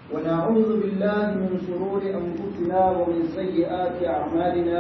ونعوذ بالله من شرور أنفسنا ومن سيئات أعمالنا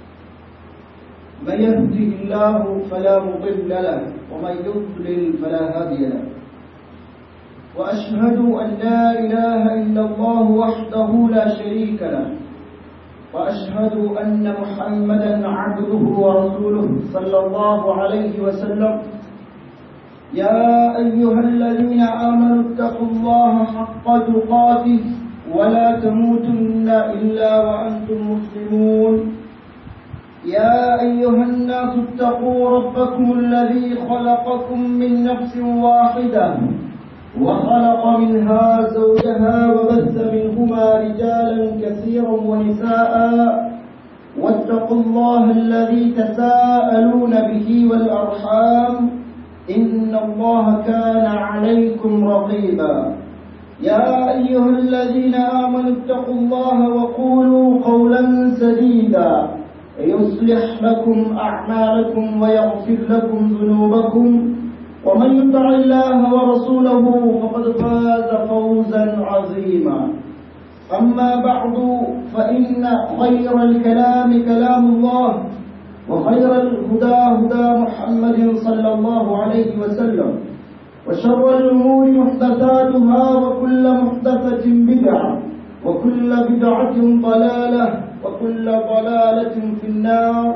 من يهده الله فلا مضل له ومن يضلل فلا هادي له وأشهد أن لا إله إلا الله وحده لا شريك له وأشهد أن محمدا عبده ورسوله صلى الله عليه وسلم يا أيها الذين آمنوا اتقوا الله حق تقاته ولا تموتن إلا وأنتم مسلمون يا أيها الناس اتقوا ربكم الذي خلقكم من نفس واحدة وخلق منها زوجها وبث منهما رجالا كثيرا ونساء واتقوا الله الذي تساءلون به والأرحام إن الله كان عليكم رقيبا يا أيها الذين آمنوا اتقوا الله وقولوا قولا سديدا يصلح لكم أعمالكم ويغفر لكم ذنوبكم ومن يطع الله ورسوله فقد فاز فوزا عظيما أما بعد فإن خير الكلام كلام الله وخير الهدى هدى محمد صلى الله عليه وسلم وشر الأمور محدثاتها وكل محدثة بدعة وكل بدعة ضلالة وكل ضلالة في النار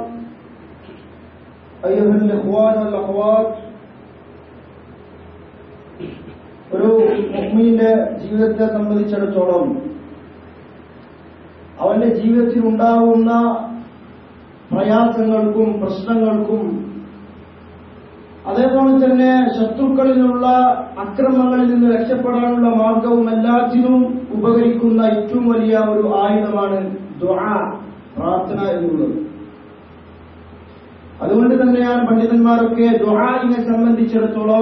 أيها الإخوان والأخوات ഒരു മുഹ്മീന്റെ ജീവിതത്തെ സംബന്ധിച്ചിടത്തോളം അവന്റെ ജീവിതത്തിൽ ഉണ്ടാകുന്ന പ്രയാസങ്ങൾക്കും പ്രശ്നങ്ങൾക്കും അതേപോലെ തന്നെ ശത്രുക്കളിലുള്ള അക്രമങ്ങളിൽ നിന്ന് രക്ഷപ്പെടാനുള്ള മാർഗവും എല്ലാത്തിനും ഉപകരിക്കുന്ന ഏറ്റവും വലിയ ഒരു ആയുധമാണ് ദ്വാ പ്രാർത്ഥന എന്നുള്ളത് അതുകൊണ്ട് തന്നെയാണ് പണ്ഡിതന്മാരൊക്കെ ദ്വാഇനെ സംബന്ധിച്ചിടത്തോളം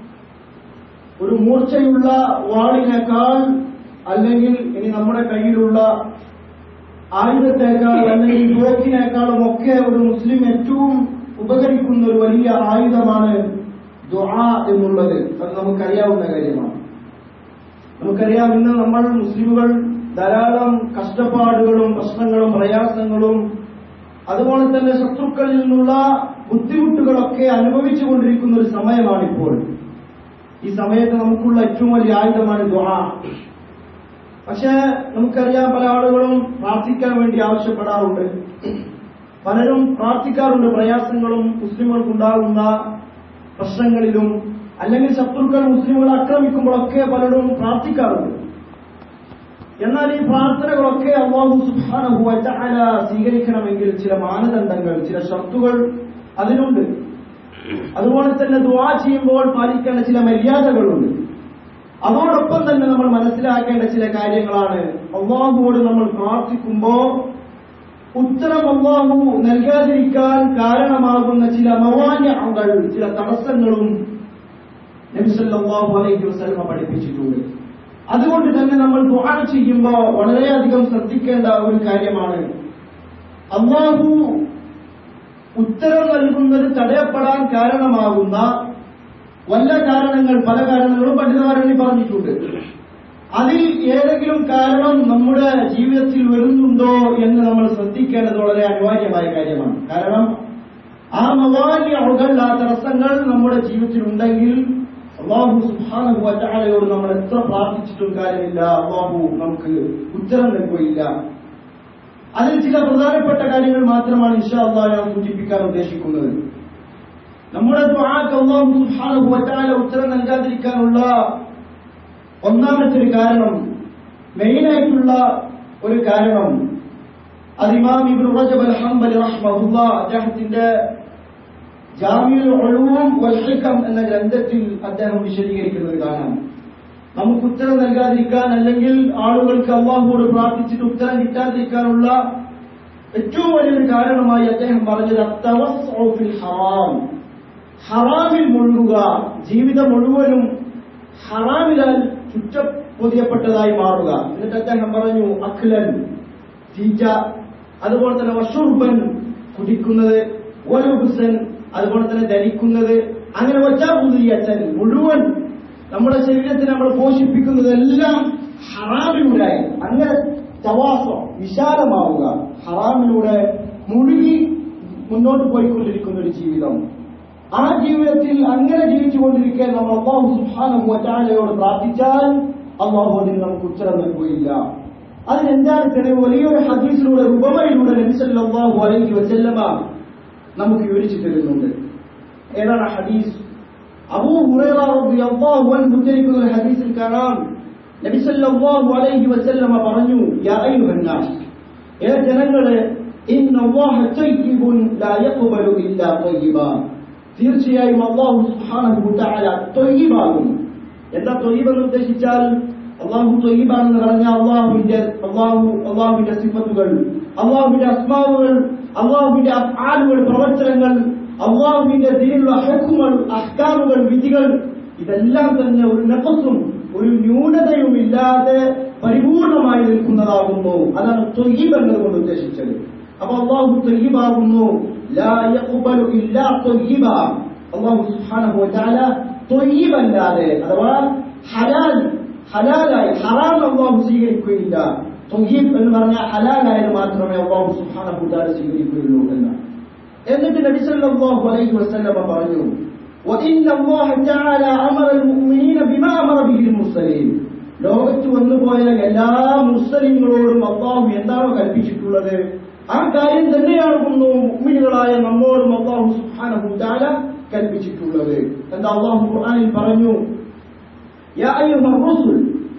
ഒരു മൂർച്ചയുള്ള വാളിനേക്കാൾ അല്ലെങ്കിൽ ഇനി നമ്മുടെ കയ്യിലുള്ള ആയുധത്തേക്കാൾ അല്ലെങ്കിൽ തോക്കിനേക്കാളും ഒക്കെ ഒരു മുസ്ലിം ഏറ്റവും ഉപകരിക്കുന്ന ഒരു വലിയ ആയുധമാണ് ദുആ എന്നുള്ളത് അത് നമുക്കറിയാവുന്ന കാര്യമാണ് നമുക്കറിയാം ഇന്ന് നമ്മൾ മുസ്ലിമുകൾ ധാരാളം കഷ്ടപ്പാടുകളും പ്രശ്നങ്ങളും പ്രയാസങ്ങളും അതുപോലെ തന്നെ ശത്രുക്കളിൽ നിന്നുള്ള ബുദ്ധിമുട്ടുകളൊക്കെ അനുഭവിച്ചുകൊണ്ടിരിക്കുന്ന ഒരു സമയമാണിപ്പോൾ ഈ സമയത്ത് നമുക്കുള്ള ഏറ്റവും വലിയ ആയുധമാണ് ദുആ പക്ഷേ നമുക്കറിയാം പല ആളുകളും പ്രാർത്ഥിക്കാൻ വേണ്ടി ആവശ്യപ്പെടാറുണ്ട് പലരും പ്രാർത്ഥിക്കാറുണ്ട് പ്രയാസങ്ങളും മുസ്ലിമുകൾക്കുണ്ടാകുന്ന പ്രശ്നങ്ങളിലും അല്ലെങ്കിൽ ശത്രുക്കൾ മുസ്ലിമുകളെ ആക്രമിക്കുമ്പോഴൊക്കെ പലരും പ്രാർത്ഥിക്കാറുണ്ട് എന്നാൽ ഈ പ്രാർത്ഥനകളൊക്കെ അള്ളാഹു സുബ്ഹാനഹു വതആല സ്വീകരിക്കണമെങ്കിൽ ചില മാനദണ്ഡങ്ങൾ ചില ഷർത്തുകൾ അതിനുണ്ട് അതുപോലെ തന്നെ ദുആ ചെയ്യുമ്പോൾ പാലിക്കേണ്ട ചില മര്യാദകളുണ്ട് അതോടൊപ്പം തന്നെ നമ്മൾ മനസ്സിലാക്കേണ്ട ചില കാര്യങ്ങളാണ് അള്ളാഹുവോട് നമ്മൾ പ്രാർത്ഥിക്കുമ്പോ ഉത്തരം അള്ളാഹു നൽകാതിരിക്കാൻ കാരണമാകുന്ന ചില മവാന്യങ്ങൾ ചില തടസ്സങ്ങളും നബിസല്ലാഹു അലൈഹി വസ്ലമ പഠിപ്പിച്ചിട്ടുണ്ട് അതുകൊണ്ട് തന്നെ നമ്മൾ ദുആ ചെയ്യുമ്പോൾ വളരെയധികം ശ്രദ്ധിക്കേണ്ട ഒരു കാര്യമാണ് അള്ളാഹു ഉത്തരം നൽകുന്നത് തടയപ്പെടാൻ കാരണമാകുന്ന വല്ല കാരണങ്ങൾ പല കാരണങ്ങളും പണ്ഡിതമാരെണ്ണി പറഞ്ഞിട്ടുണ്ട് അതിൽ ഏതെങ്കിലും കാരണം നമ്മുടെ ജീവിതത്തിൽ വരുന്നുണ്ടോ എന്ന് നമ്മൾ ശ്രദ്ധിക്കേണ്ടത് വളരെ അനിവാര്യമായ കാര്യമാണ് കാരണം ആ മവാന്യകൾ ആ തടസ്സങ്ങൾ നമ്മുടെ ജീവിതത്തിൽ ഉണ്ടെങ്കിൽ അള്ളാഹു സുഹാനഹു അറ്റാലയോട് നമ്മൾ എത്ര പ്രാർത്ഥിച്ചിട്ടും കാര്യമില്ല അള്ളാഹു നമുക്ക് ഉത്തരം നൽകുകയില്ല അതിൽ ചില പ്രധാനപ്പെട്ട കാര്യങ്ങൾ മാത്രമാണ് ഇൻഷാ അള്ളാഹ് ഞാൻ സൂചിപ്പിക്കാൻ ഉദ്ദേശിക്കുന്നത് നമ്മുടെ ദുആക്ക് അല്ലാഹു സുബ്ഹാനഹു വതആല ഉത്തരം നൽകാതിരിക്കാനുള്ള ഒന്നാമത്തെ ഒരു കാരണം മെയിനായിട്ടുള്ള ഒരു കാരണം അത് ഇമാം ഇബ്നു റജബ് അൽ ഹംബലി റഹ്മഹുല്ലാ അദ്ദേഹത്തിന്റെ ജാമിഉൽ ഉലൂം വൽ ഹികം എന്ന ഗ്രന്ഥത്തിൽ അദ്ദേഹം വിശദീകരിക്കുന്നത് കാണാം നമുക്ക് ഉത്തരം നൽകാതിരിക്കാൻ അല്ലെങ്കിൽ ആളുകൾക്ക് അള്ളാഹുവോട് പ്രാർത്ഥിച്ചിട്ട് ഉത്തരം കിട്ടാതിരിക്കാനുള്ള ഏറ്റവും വലിയൊരു കാരണമായി അദ്ദേഹം പറഞ്ഞത് അത്തവസ്ഉ ഫിൽ ഹറാം ഹറാമിൽ മുഴുകുക ജീവിതം മുഴുവനും ഹറാമിലാൽ ചുറ്റപ്പൊതിയപ്പെട്ടതായി മാറുക എന്നിട്ട് അദ്ദേഹം പറഞ്ഞു അഖ്ലൻ തീറ്റ അതുപോലെ തന്നെ വഷുർബൻ കുടിക്കുന്നത് ഓലുഹുസൻ അതുപോലെ തന്നെ ധരിക്കുന്നത് അങ്ങനെ ഒറ്റാപുതിയച്ചൻ മുഴുവൻ നമ്മുടെ ശരീരത്തെ നമ്മൾ പോഷിപ്പിക്കുന്നതെല്ലാം ഹറാമിലൂടെ അങ്ങനെ ചവാസം വിശാലമാവുക ഹറാമിലൂടെ മുഴുകി മുന്നോട്ട് പോയിക്കൊണ്ടിരിക്കുന്ന ഒരു ജീവിതം ആ ജീവിതത്തിൽ അങ്ങനെ ജീവിച്ചുകൊണ്ടിരിക്കെ നമ്മൾ അള്ളാഹു സുഹാനഹു വറ്റാലയോട് പ്രാർത്ഥിച്ചാൽ അള്ളാഹു അതിന് നമുക്ക് ഉത്തരം നൽകുകയില്ല അതിനെന്താണ് തെളിവ് വലിയൊരു ഹദീസിലൂടെ ഉപമയിലൂടെ നബിസല്ലാഹു അലൈഹി വസല്ലമ നമുക്ക് വിവരിച്ചു തരുന്നുണ്ട് ഏതാണ് ആ ഹദീസ് അബൂ ഹുറൈറ റളിയല്ലാഹു അൻഹു ഉദ്ധരിക്കുന്ന ഒരു ഹദീസിൽ കാണാം നബി സല്ലല്ലാഹു അലൈഹി വസല്ലമ പറഞ്ഞു യാ അയ്യുഹൻ നാസ് ഏ ജനങ്ങളെ ഇന്നല്ലാഹ തയ്യിബുൻ ലാ യഖ്ബലു ഇല്ലാ തയ്യിബാ തീർച്ചയായും അള്ളാഹു സുബ്ഹാനഹു വതആല തൊയ്യിബാകുന്നു എന്താ തൊയ്യിബ് എന്ന് ഉദ്ദേശിച്ചാൽ അള്ളാഹു തൊയ്യിബാണെന്ന് പറഞ്ഞാൽ അള്ളാഹുവിന്റെ അള്ളാഹു അള്ളാഹുവിന്റെ സിഫത്തുകൾ അള്ളാഹുവിന്റെ അസ്മാവുകൾ അള്ളാഹുവിന്റെ ആലുകൾ പ്രവർത്തനങ്ങൾ അള്ളാഹുവിന്റെ ദീനുള്ള ഹക്കുകൾ അഹ്കാമുകൾ വിധികൾ ഇതെല്ലാം തന്നെ ഒരു നഫസും ഒരു ന്യൂനതയും ഇല്ലാതെ പരിപൂർണമായി നിൽക്കുന്നതാകുന്നു അതാണ് തൊയ്യീബ് എന്നതുകൊണ്ട് ഉദ്ദേശിച്ചത് അപ്പൊ അള്ളാഹു തൊയ്യീബാകുന്നു ലാ യഖ്ബലു ഇല്ലാ തൊയ്യീബ അള്ളാഹു സുബ്ഹാനഹു വതആല തൊയ്യീബല്ലാതെ അഥവാ ഹലാൽ ഹലാലായി ഹറാം അള്ളാഹു സ്വീകരിക്കുകയില്ല തൊയ്യീബ് എന്ന് പറഞ്ഞാൽ ഹലാലായത് മാത്രമേ അള്ളാഹു സുബ്ഹാനഹു വതആല സ്വീകരിക്കുകയുള്ളൂ എന്നാണ് എന്നിട്ട് നബി സല്ലല്ലാഹു അലൈഹി വസല്ലമ പറഞ്ഞു وإن الله تعالى أمر المؤمنين بما أمر به المرسلين ലോകത്ത് വന്നുപോയ എല്ലാ മുസ്ലിങ്ങളോടും അള്ളാഹു എന്താണോ കൽപ്പിച്ചിട്ടുള്ളത് ആ കാര്യം തന്നെയാണ് മുഅ്മിനുകളായ നമ്മോടും അള്ളാഹു സുബ്ഹാനഹു തആല കൽപ്പിച്ചിട്ടുള്ളത് എന്താ അള്ളാഹു ഖുർആനിൽ പറഞ്ഞു യാ അയ്യുഹർ റസൂൽ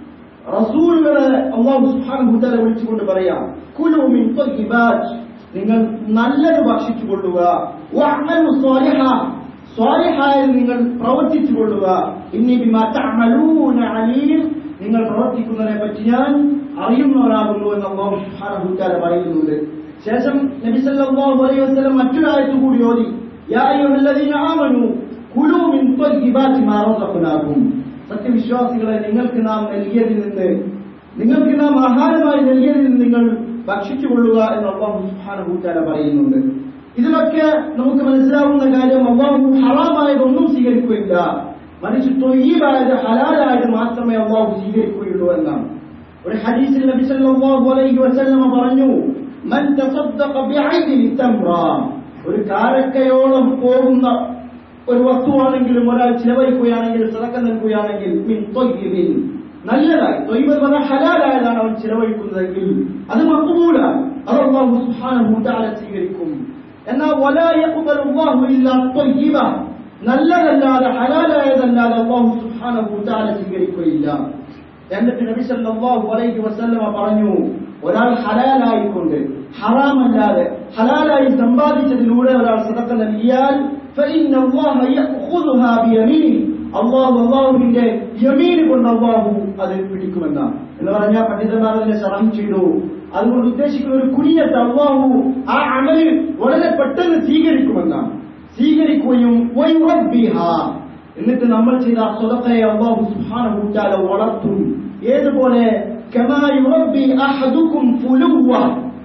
റസൂലുകളെ അള്ളാഹു സുബ്ഹാനഹു തആല വിളിച്ചുകൊണ്ട് പറയാം കുലു മിൻ ത്വയ്യിബാത്ത് നിങ്ങൾ നല്ലത് ഭക്ഷിച്ചു കൊള്ളുക വഅമലു സ്വാലിഹ സ്വാലിഹായി നിങ്ങൾ പ്രവർത്തിച്ചു കൊള്ളുക ഇന്നി ബിമാ തഅമലൂന അലീം നിങ്ങൾ പ്രവർത്തിക്കുന്നതിനെ പറ്റി ഞാൻ അറിയുന്നവരാകുന്നു എന്ന് അള്ളാഹു സുബ്ഹാനഹു തആല പറയുന്നുണ്ട് ശേഷം നബി സല്ലല്ലാഹു അലൈഹി വസല്ലം മറ്റൊരായത്ത് കൂടി ഓതി യാ അയ്യുഹല്ലദീന ആമനു കുലു മിൻ ത്വയ്യിബാതി മാ റസഖനാകും സത്യവിശ്വാസികളെ നിങ്ങൾക്ക് നാം നൽകിയതിൽ നിന്ന് നിങ്ങൾക്ക് നാം ആഹാരമായി നൽകിയതിൽ നിന്ന് നിങ്ങൾ ഭക്ഷിച്ചുകൊള്ളുക എന്ന് അള്ളാഹു സുബ്ഹാനഹു തആല പറയുന്നുണ്ട് ഇതിലൊക്കെ നമുക്ക് മനസ്സിലാവുന്ന കാര്യം അള്ളാഹു ഹറാമായതൊന്നും സ്വീകരിക്കുകയില്ല മറിച്ച് തൊയ്യീബായത് ഹലാലായത് മാത്രമേ അള്ളാഹു സ്വീകരിക്കുകയുള്ളൂ എന്നാണ് ഒരു ഹദീസിൽ നബി സല്ലല്ലാഹു അലൈഹി വസല്ലമ പറഞ്ഞു മൻ തസദ്ദഖ ബിഐദിൻ തംറ ഒരു കാരക്കയോളം പോകുന്ന ഒരു വസ്തുവാണെങ്കിലും ഒരാൾ ചിലവഴിക്കുകയാണെങ്കിൽ സദക്ക നൽകുകയാണെങ്കിൽ മിൻ തൊയ്യിബിൻ നല്ലതായി തൊയ്ബ് എന്ന് പറഞ്ഞാൽ ഹലാലായതാണ് അവൻ ചിലവഴിക്കുന്നതെങ്കിൽ അത് മക്ബൂലാണ് അത് അള്ളാഹു സുബ്ഹാനഹു തആല സ്വീകരിക്കും എന്നാൽ വലാ യഖ്ബലു അല്ലാഹു ഇല്ലാ ത്വയ്യിബ നല്ലതല്ലാതെ ഹലാലായതല്ലാതെ അള്ളാഹു സുബ്ഹാനഹു തആല സ്വീകരിക്കുകയില്ല എന്നിട്ട് നബി സല്ലല്ലാഹു അലൈഹി വസല്ലമ പറഞ്ഞു ഒരാൾ ഹലാലായിക്കൊണ്ട് ഹറാമല്ലാതെ ഹലാലായി സമ്പാദിച്ചതിലൂടെ ഒരാൾ സദക്ക നൽകിയാൽ فإن الله يأخذها بيمينه അള്ളാഹു അള്ളാഹുവിന്റെ യമീന് കൊണ്ട് അള്ളാഹു അത് പിടിക്കുമെന്നാണ് എന്ന് പറഞ്ഞാൽ പണ്ഡിതന്മാർ അതിനെ ശരണം ചെയ്തു അതുകൊണ്ട് ഉദ്ദേശിക്കുന്ന ഒരു കുനിയത്ത് അള്ളാഹു ആ അമല് വളരെ പെട്ടെന്ന് സ്വീകരിക്കുമെന്നാണ് സ്വീകരിക്കുകയും വയുറബ്ബിഹ. എന്നിട്ട് നമ്മൾ ചെയ്ത ആ സ്വതക്കയെ അള്ളാഹു സുബ്ഹാനഹു വതആല വളർത്തും ഏതുപോലെ كما يربي أحدكم فلوة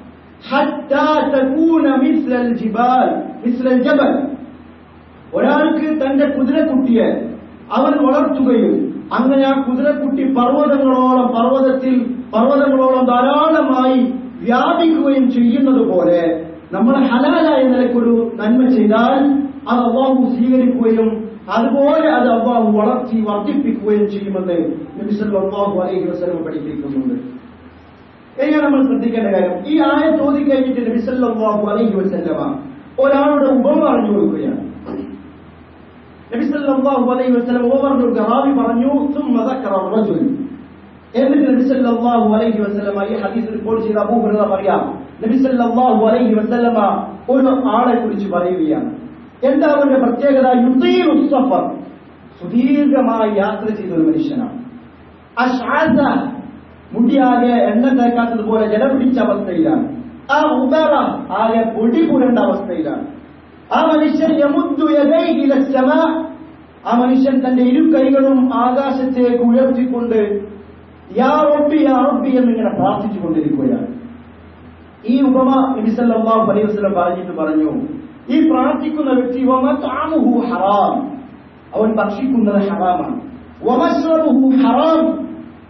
حتى تكون مثل الجبال مثل الجبل ഒരാൾക്ക് തന്റെ കുതിരക്കുട്ടിയെ അവൻ വളർത്തുകയും അങ്ങനെ ആ കുതിരക്കുട്ടി പർവ്വതങ്ങളോളം പർവ്വതത്തിൽ പർവ്വതങ്ങളോളം ധാരാളമായി വ്യാപിക്കുകയും ചെയ്യുന്നത് പോലെ നമ്മൾ ഹലാലായ നിലയ്ക്കൊരു നന്മ ചെയ്താൽ അത് അള്ളാഹു സ്വീകരിക്കുകയും അതുപോലെ അത് അള്ളാഹു വളർത്തി വർദ്ധിപ്പിക്കുകയും ചെയ്യുമെന്ന് നബി സല്ലല്ലാഹു അലൈഹി വസല്ലം പഠിപ്പിക്കുന്നുണ്ട് ഇനിയാണ് നമ്മൾ ശ്രദ്ധിക്കേണ്ട കാര്യം ഈ ആയ ചോദി കഴിഞ്ഞിട്ട് നബി സല്ലല്ലാഹു അലൈഹി വസല്ലമ ഒരാളുടെ ഉപമ പറഞ്ഞു കൊടുക്കുകയാണ് നബി സല്ലല്ലാഹു അലൈഹി വസല്ലം ഉപമ പറഞ്ഞു കൊടുക്കുക റാവി പറഞ്ഞു ثم ذكر الرجل എന്നിട്ട് നബി സല്ലല്ലാഹു അലൈഹി വസല്ലമ ഈ ഹദീസ് റിപ്പോർട്ട് ചെയ്ത അബൂ ഹുറൈറ പറയാം നബി സല്ലല്ലാഹു അലൈഹി വസല്ലമ ഒരു ആളെ കുറിച്ച് പറയുകയാണ് എന്താ അവന്റെ പ്രത്യേകത യുതീറു സഫർ സുദീർഘമായി യാത്ര ചെയ്ത ഒരു മനുഷ്യനാണ് അശ്ആസ മുടിയാകെ എണ്ണ തേക്കാത്തതുപോലെ ജലം പിടിച്ച അവസ്ഥയിലാണ് ആ ഉദറ ആകെ പൊടി പുരണ്ട അവസ്ഥയിലാണ് ആ മനുഷ്യൻ യമുദ്ദു യദൈഹി ഇലസ്സമാ ആ മനുഷ്യൻ തന്റെ ഇരു കൈകളും ആകാശത്തേക്ക് ഉയർത്തിക്കൊണ്ട് യാ റബ്ബി യാ റബ്ബി എന്നിങ്ങനെ പ്രാർത്ഥിച്ചു കൊണ്ടിരിക്കുകയാണ് ഈ ഉപമ നബി സല്ലല്ലാഹു അലൈഹി വസല്ലം പറഞ്ഞിട്ട് പറഞ്ഞു ഈ പ്രാർത്ഥിക്കുന്ന വ്യക്തി വമത്അമുഹു ഹറാം അവൻ ഭക്ഷിക്കുന്നത് ഹറാമാണ് വമശ്റബുഹു ഹറാം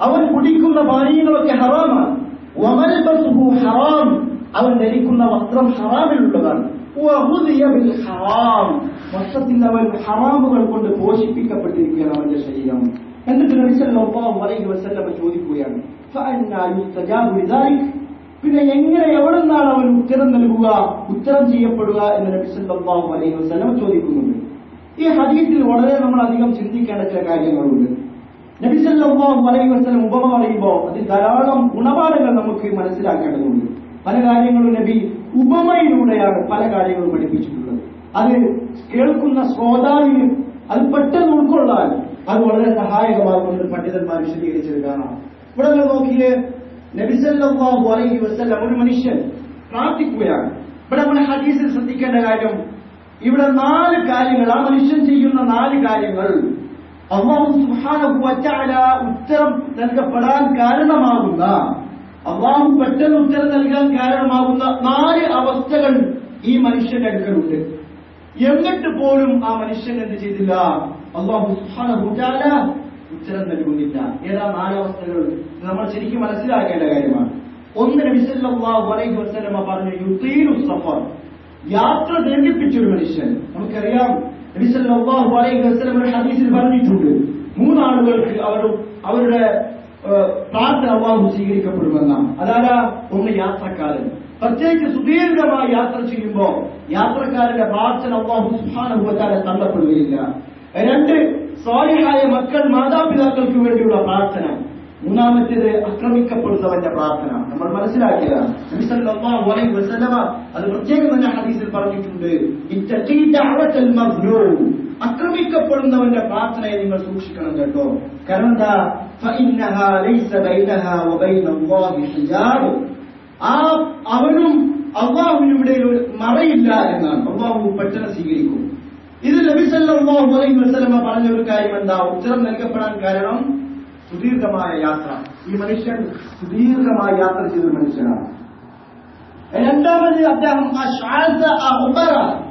അവൻ കുടിക്കുന്ന പാനീയങ്ങളൊക്കെ ഹറാമാണ് വമൽബസുഹു ഹറാം അവൻ ധരിക്കുന്ന വസ്ത്രം ഹറാമിലുള്ളതാണ് വഹുദിയ ബിൽ ഹറാം വസ്ത്രത്തിൽ അവൻ ഹറാമുകൾ കൊണ്ട് പോഷിപ്പിക്കപ്പെട്ടിരിക്കുകയാണ് അവന്റെ ശരീരം എന്നിട്ട് നബി സല്ലല്ലാഹു അലൈഹി വസല്ലം ചോദിക്കുകയാണ് ഫഅന്നാ യുസ്തജാബു ലിദാലിക് പിന്നെ എങ്ങനെ എവിടെ നിന്നാണ് അവൻ ഉത്തരം നൽകുക ഉത്തരം ചെയ്യപ്പെടുക എന്ന് നബി സല്ലല്ലാഹു അലൈഹി വസല്ലം ചോദിക്കുന്നുണ്ട് ഈ ഹദീസിൽ വളരെ നമ്മൾ അധികം ചിന്തിക്കേണ്ട ചില കാര്യങ്ങളുണ്ട് നബി സല്ലല്ലാഹു അലൈഹി വസല്ലം ഉപമ പറയുമ്പോൾ അതിൽ ധാരാളം ഗുണപാഠങ്ങൾ നമുക്ക് മനസ്സിലാക്കേണ്ടതുണ്ട് പല കാര്യങ്ങളും നബി ഉപമയിലൂടെയാണ് പല കാര്യങ്ങളും പഠിപ്പിച്ചിട്ടുള്ളത് അത് കേൾക്കുന്ന ശ്രോതാവിന് അത് പെട്ടെന്ന് ഉൾക്കൊള്ളാൻ അത് വളരെ സഹായകമാകുമെന്ന് പണ്ഡിതന്മാർ വിശദീകരിച്ചത് കാണാം ഇവിടെ നിങ്ങൾ നോക്കിയേ നബിസല്ലാഹു അലൈഹി വസല്ലം ഒരു മനുഷ്യൻ പ്രാർത്ഥിക്കുകയാണ് ഇവിടെ നമ്മൾ ഹദീസിൽ ശ്രദ്ധിക്കേണ്ട കാര്യം ഇവിടെ നാല് കാര്യങ്ങൾ ആ മനുഷ്യൻ ചെയ്യുന്ന നാല് കാര്യങ്ങൾ അള്ളാഹു സുബ്ഹാനഹു വതആല ഉത്തരം നൽകപ്പെടാൻ കാരണമാകുന്ന അള്ളാഹു പെട്ടെന്ന് ഉത്തരം നൽകാൻ കാരണമാകുന്ന നാല് അവസ്ഥകൾ ഈ മനുഷ്യന്റെ അടുക്കലുണ്ട് എന്നിട്ട് പോലും ആ മനുഷ്യൻ എന്ത് ചെയ്തില്ല അള്ളാഹു സുബ്ഹാനഹു വതആല ഉത്തരം നൽകുന്നില്ല ഏതാ നാലവസ്ഥകൾ ഇത് നമ്മൾ ശരിക്കും മനസ്സിലാക്കേണ്ട കാര്യമാണ് ഒന്ന് നബിസല്ലാഹു അലൈഹി വസല്ലമ പറഞ്ഞു യുത്തീനു സഫർ യാത്ര ദീർഘിപ്പിച്ചൊരു മനുഷ്യൻ നമുക്കറിയാം നബിസല്ലാഹു അലൈഹി വസല്ലം ഒരു ഹദീസിൽ പറഞ്ഞിട്ടുണ്ട് മൂന്നാളുകൾക്ക് അവർ അവരുടെ ഏഹ്, പ്രാർത്ഥന അള്ളാഹു സ്വീകരിക്കപ്പെടുമെന്നാണ് അതാരാ ഒന്ന് യാത്രക്കാരൻ പ്രത്യേകിച്ച് സുദീർഘമായി യാത്ര ചെയ്യുമ്പോൾ യാത്രക്കാരന്റെ പ്രാർത്ഥന അള്ളാഹു സുഹാനുഭവത്താലെ തള്ളപ്പെടുകയില്ല രണ്ട് സ്വാലിഹായ മക്കൾ മാതാപിതാക്കൾക്ക് വേണ്ടിയുള്ള പ്രാർത്ഥന മൂന്നാമത്തേത് ആക്രമിക്കപ്പെടുന്നവന്റെ പ്രാർത്ഥന നമ്മൾ മനസ്സിലാക്കിയതാണ് നബി സല്ലല്ലാഹു അലൈഹി വസല്ലമ അത് പ്രത്യേകം തന്നെ ഹദീസിൽ പറഞ്ഞിട്ടുണ്ട് ഇത്തഖീ ദഅവത്തൽ മസ്ലൂം ആക്രമിക്കപ്പെടുന്നവന്റെ പ്രാർത്ഥനയെ നിങ്ങൾ സൂക്ഷിക്കണം കേട്ടോ കാരണം എന്താ ഫഇന്നഹാ ലൈസ ബൈനഹാ വബൈന അല്ലാഹി ഹിജാബ് ആ അവനും അള്ളാഹുവിനും ഇടയിൽ ഒരു മറയില്ല എന്നാണ് അള്ളാഹു പെട്ടെന്ന് സ്വീകരിക്കും ഇത് നബിസല്ലാഹു അലൈഹി വസല്ലമ പറഞ്ഞ ഒരു കാര്യം എന്താ ഉത്തരം നൽകപ്പെടാൻ കാരണം സുദീർഘമായ യാത്ര ഈ മനുഷ്യൻ സുദീർഘമായ യാത്ര ചെയ്ത ഒരു മനുഷ്യനാണ് രണ്ടാമത് അദ്ദേഹം അശ്വാസ അഹ്ബറ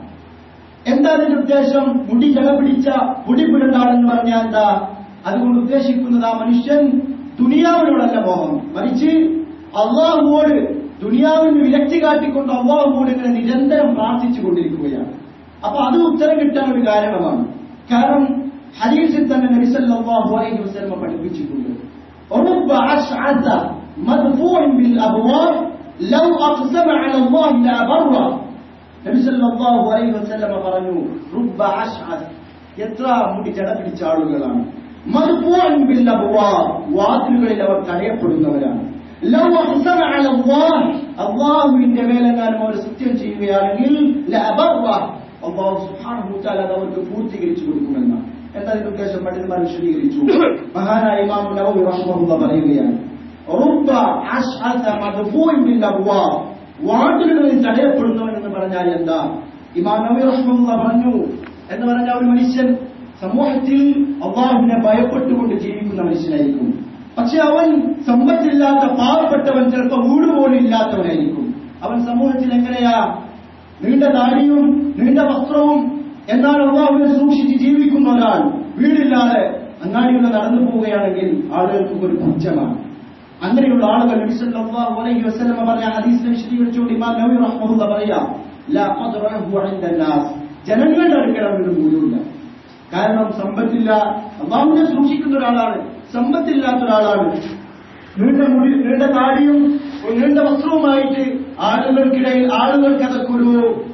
എന്താ അതിന്റെ ഉദ്ദേശം മുടി ജല പിടിച്ച മുടി പിടുന്നാളെന്ന് പറഞ്ഞാൽ എന്താ അതുകൊണ്ട് ഉദ്ദേശിക്കുന്നത് ആ മനുഷ്യൻ ദുനിയാവിനോടല്ല മോഹം മറിച്ച് അള്ളാഹുവോട് ദുനിയാവിന് വിരക്തി കാട്ടിക്കൊണ്ട് അള്ളാഹുവോട് ഇങ്ങനെ നിരന്തരം പ്രാർത്ഥിച്ചു കൊണ്ടിരിക്കുകയാണ് അപ്പൊ അത് ഉത്തരം കിട്ടാൻ ഒരു കാരണമാണ് കാരണം ഹദീസിൽ തന്നെ നബി സല്ലല്ലാഹു അലൈഹി വസല്ലം പഠിപ്പിച്ചിട്ടുണ്ട് رب أشعث مدفوع بالأبواب لو أقسم على الله لأبره നബി സല്ലല്ലാഹു അലൈഹി വസല്ലം പറഞ്ഞു റുബ്ബ അശ്അദ് എത്ര മുടി ജട പിടിച്ച ആളുകളാണ് മർഫൂഅൻ ബിൽ അബ്വാബ് വാതിലുകളിൽ അവർ തടയപ്പെടുന്നവരാണ് ലൗ അഖ്സമ അല അല്ലാഹ് അല്ലാഹുവിന്റെ മേലെങ്ങാനും അവർ സത്യം ചെയ്യുകയാണെങ്കിൽ ലഅബറ അല്ലാഹു സുബ്ഹാനഹു വതആല അത് അവർക്ക് പൂർത്തീകരിച്ചു കൊടുക്കുമെന്നാണ് എന്താ ഇതിന്റെ ഉദ്ദേശം പണ്ഡിതന്മാർ വിശദീകരിച്ചു മഹാനായ ഇമാം നവവി റഹ്മഹുല്ലാഹ് പറയുകയാണ് റുബ്ബ അശ്അദ മദ്ഫൂഅൻ ബിൽ അബ്വാബ് വാതിലുകളിൽ തടയപ്പെടുന്നവൻ എന്ന് പറഞ്ഞാൽ എന്താ ഇമാം നബി റഹ്മുള്ള പറഞ്ഞു എന്ന് പറഞ്ഞാൽ ഒരു മനുഷ്യൻ സമൂഹത്തിൽ അള്ളാഹുവിനെ ഭയപ്പെട്ടുകൊണ്ട് ജീവിക്കുന്ന മനുഷ്യനായിരിക്കും പക്ഷെ അവൻ സമ്പത്തില്ലാത്ത പാവപ്പെട്ടവൻ ചിലപ്പോൾ വീട് പോലും ഇല്ലാത്തവനായിരിക്കും അവൻ സമൂഹത്തിൽ എങ്ങനെയാ നീണ്ട താടിയും നീണ്ട വസ്ത്രവും എന്നാൽ അള്ളാഹുവിനെ സൂക്ഷിച്ച് ജീവിക്കുന്ന ഒരാൾ വീടില്ലാതെ അങ്ങാടികൾ നടന്നു പോവുകയാണെങ്കിൽ ആളുകൾക്ക് ഒരു പുച്ഛമാണ് അങ്ങനെയുള്ള ആളുകൾ നബി സല്ലല്ലാഹു അലൈഹി വസല്ലം പറഞ്ഞ ഹദീസിനെ വിശദീകരിച്ചുകൊണ്ട് ഇമാം നബി റഹ്മത്തുള്ള പറയാ ലാ ഖദ്റഹു ഇൻദ നാസ് ജനങ്ങളുടെ അടുക്കൽ അവന് മൂല്യമില്ല കാരണം സമ്പത്തില്ല അള്ളാഹുവിനെ സൂക്ഷിക്കുന്ന ഒരാളാണ് സമ്പത്തില്ലാത്ത ഒരാളാണ് നീണ്ട മുടി നീണ്ട താടിയും ഒരു നീണ്ട വസ്ത്രവുമായിട്ട് ആളുകൾക്കിടയിൽ ആളുകൾക്ക് അതൊക്കെ ഒരു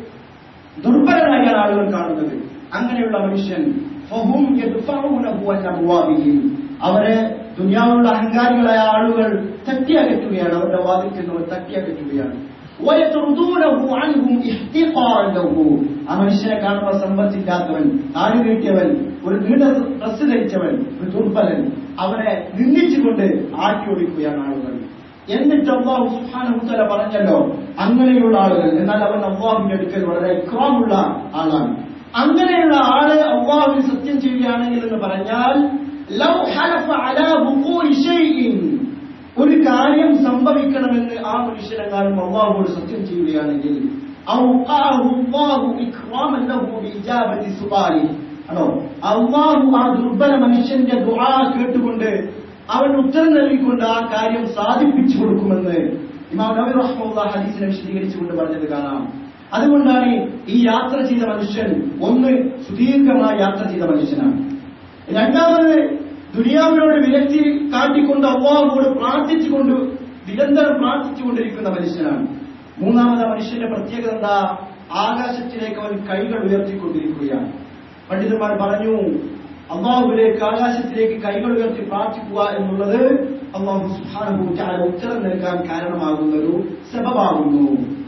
ദുർബലനായാണ് ആളുകൾ കാണുന്നത് അങ്ങനെയുള്ള മനുഷ്യൻ ഫഹും യദ്ഫഊനഹു അൻ അബ്വാബിഹിം അവരെ ദുനിയാവിലുള്ള അഹങ്കാരികളായ ആളുകൾ തട്ടിയകറ്റുകയാണ് അവരുടെ വാതിൽക്കൽ അവർ തട്ടിയകറ്റുകയാണ് വയതുർദൂനഹു അൻഹും ഇഹ്തിഖാറൻ ലഹു ആ മനുഷ്യനെ കാണുമ്പോൾ സമ്പത്തില്ലാത്തവൻ താടി കെട്ടിയവൻ ഒരു നീണ്ട ഡ്രസ് ധരിച്ചവൻ ഒരു ദുർബലൻ അവനെ നിന്ദിച്ചുകൊണ്ട് ആട്ടി ഓടിക്കുകയാണ് ആളുകൾ എന്നിട്ട് അള്ളാഹു സുബ്ഹാനഹു തആല പറഞ്ഞല്ലോ അങ്ങനെയുള്ള ആളുകൾ എന്നാൽ അവൻ അള്ളാഹുവിന്റെ അടുക്കൽ വളരെ ഇക്രാമുള്ള ആളാണ് അങ്ങനെയുള്ള ആള് അള്ളാഹുവിന് സത്യം ചെയ്യുകയാണെങ്കിൽ എന്ന് പറഞ്ഞാൽ ലൗ ഹലഫ അലാ വുഖൂഇ ഷൈഇൻ ഒരു കാര്യം സംഭവിക്കണമെന്ന് ആ മനുഷ്യനെങ്ങാനും അള്ളാഹുവോട് സത്യം ചെയ്യുകയാണെങ്കിൽ ഔഖാഹു അല്ലാഹു ഇക്റാമൻ ലഹു ബിഇജാബത്തി സുആലി ആണോ അള്ളാഹു ആ ദുർബല മനുഷ്യന്റെ ദുആ കേട്ടുകൊണ്ട് അവൻ ഉത്തരം നൽകിക്കൊണ്ട് ആ കാര്യം സാധിപ്പിച്ചു കൊടുക്കുമെന്ന് ഇമാം നബി റഹ്മുള്ള ഹദീസിനെ വിശദീകരിച്ചുകൊണ്ട് പറഞ്ഞത് കാണാം അതുകൊണ്ടാണ് ഈ യാത്ര ചെയ്ത മനുഷ്യൻ ഒന്ന് സുദീർഘമായ യാത്ര ചെയ്ത മനുഷ്യനാണ് രണ്ടാമത് ദുനിയാവിനോട് വിലക്കി കാട്ടിക്കൊണ്ട് അള്ളാഹുവോട് പ്രാർത്ഥിച്ചുകൊണ്ട് നിരന്തരം പ്രാർത്ഥിച്ചുകൊണ്ടിരിക്കുന്ന മനുഷ്യനാണ് മൂന്നാമത് ആ മനുഷ്യന്റെ പ്രത്യേകത എന്താ ആകാശത്തിലേക്ക് അവൻ കൈകൾ ഉയർത്തിക്കൊണ്ടിരിക്കുകയാണ് പണ്ഡിതന്മാർ പറഞ്ഞു അള്ളാഹുവിലേക്ക് ആകാശത്തിലേക്ക് കൈകൾ ഉയർത്തി പ്രാർത്ഥിക്കുക എന്നുള്ളത് അള്ളാഹു സുഹാനഹു ഉത്തരം നൽകാൻ കാരണമാകുന്ന ഒരു സബബാകുന്നു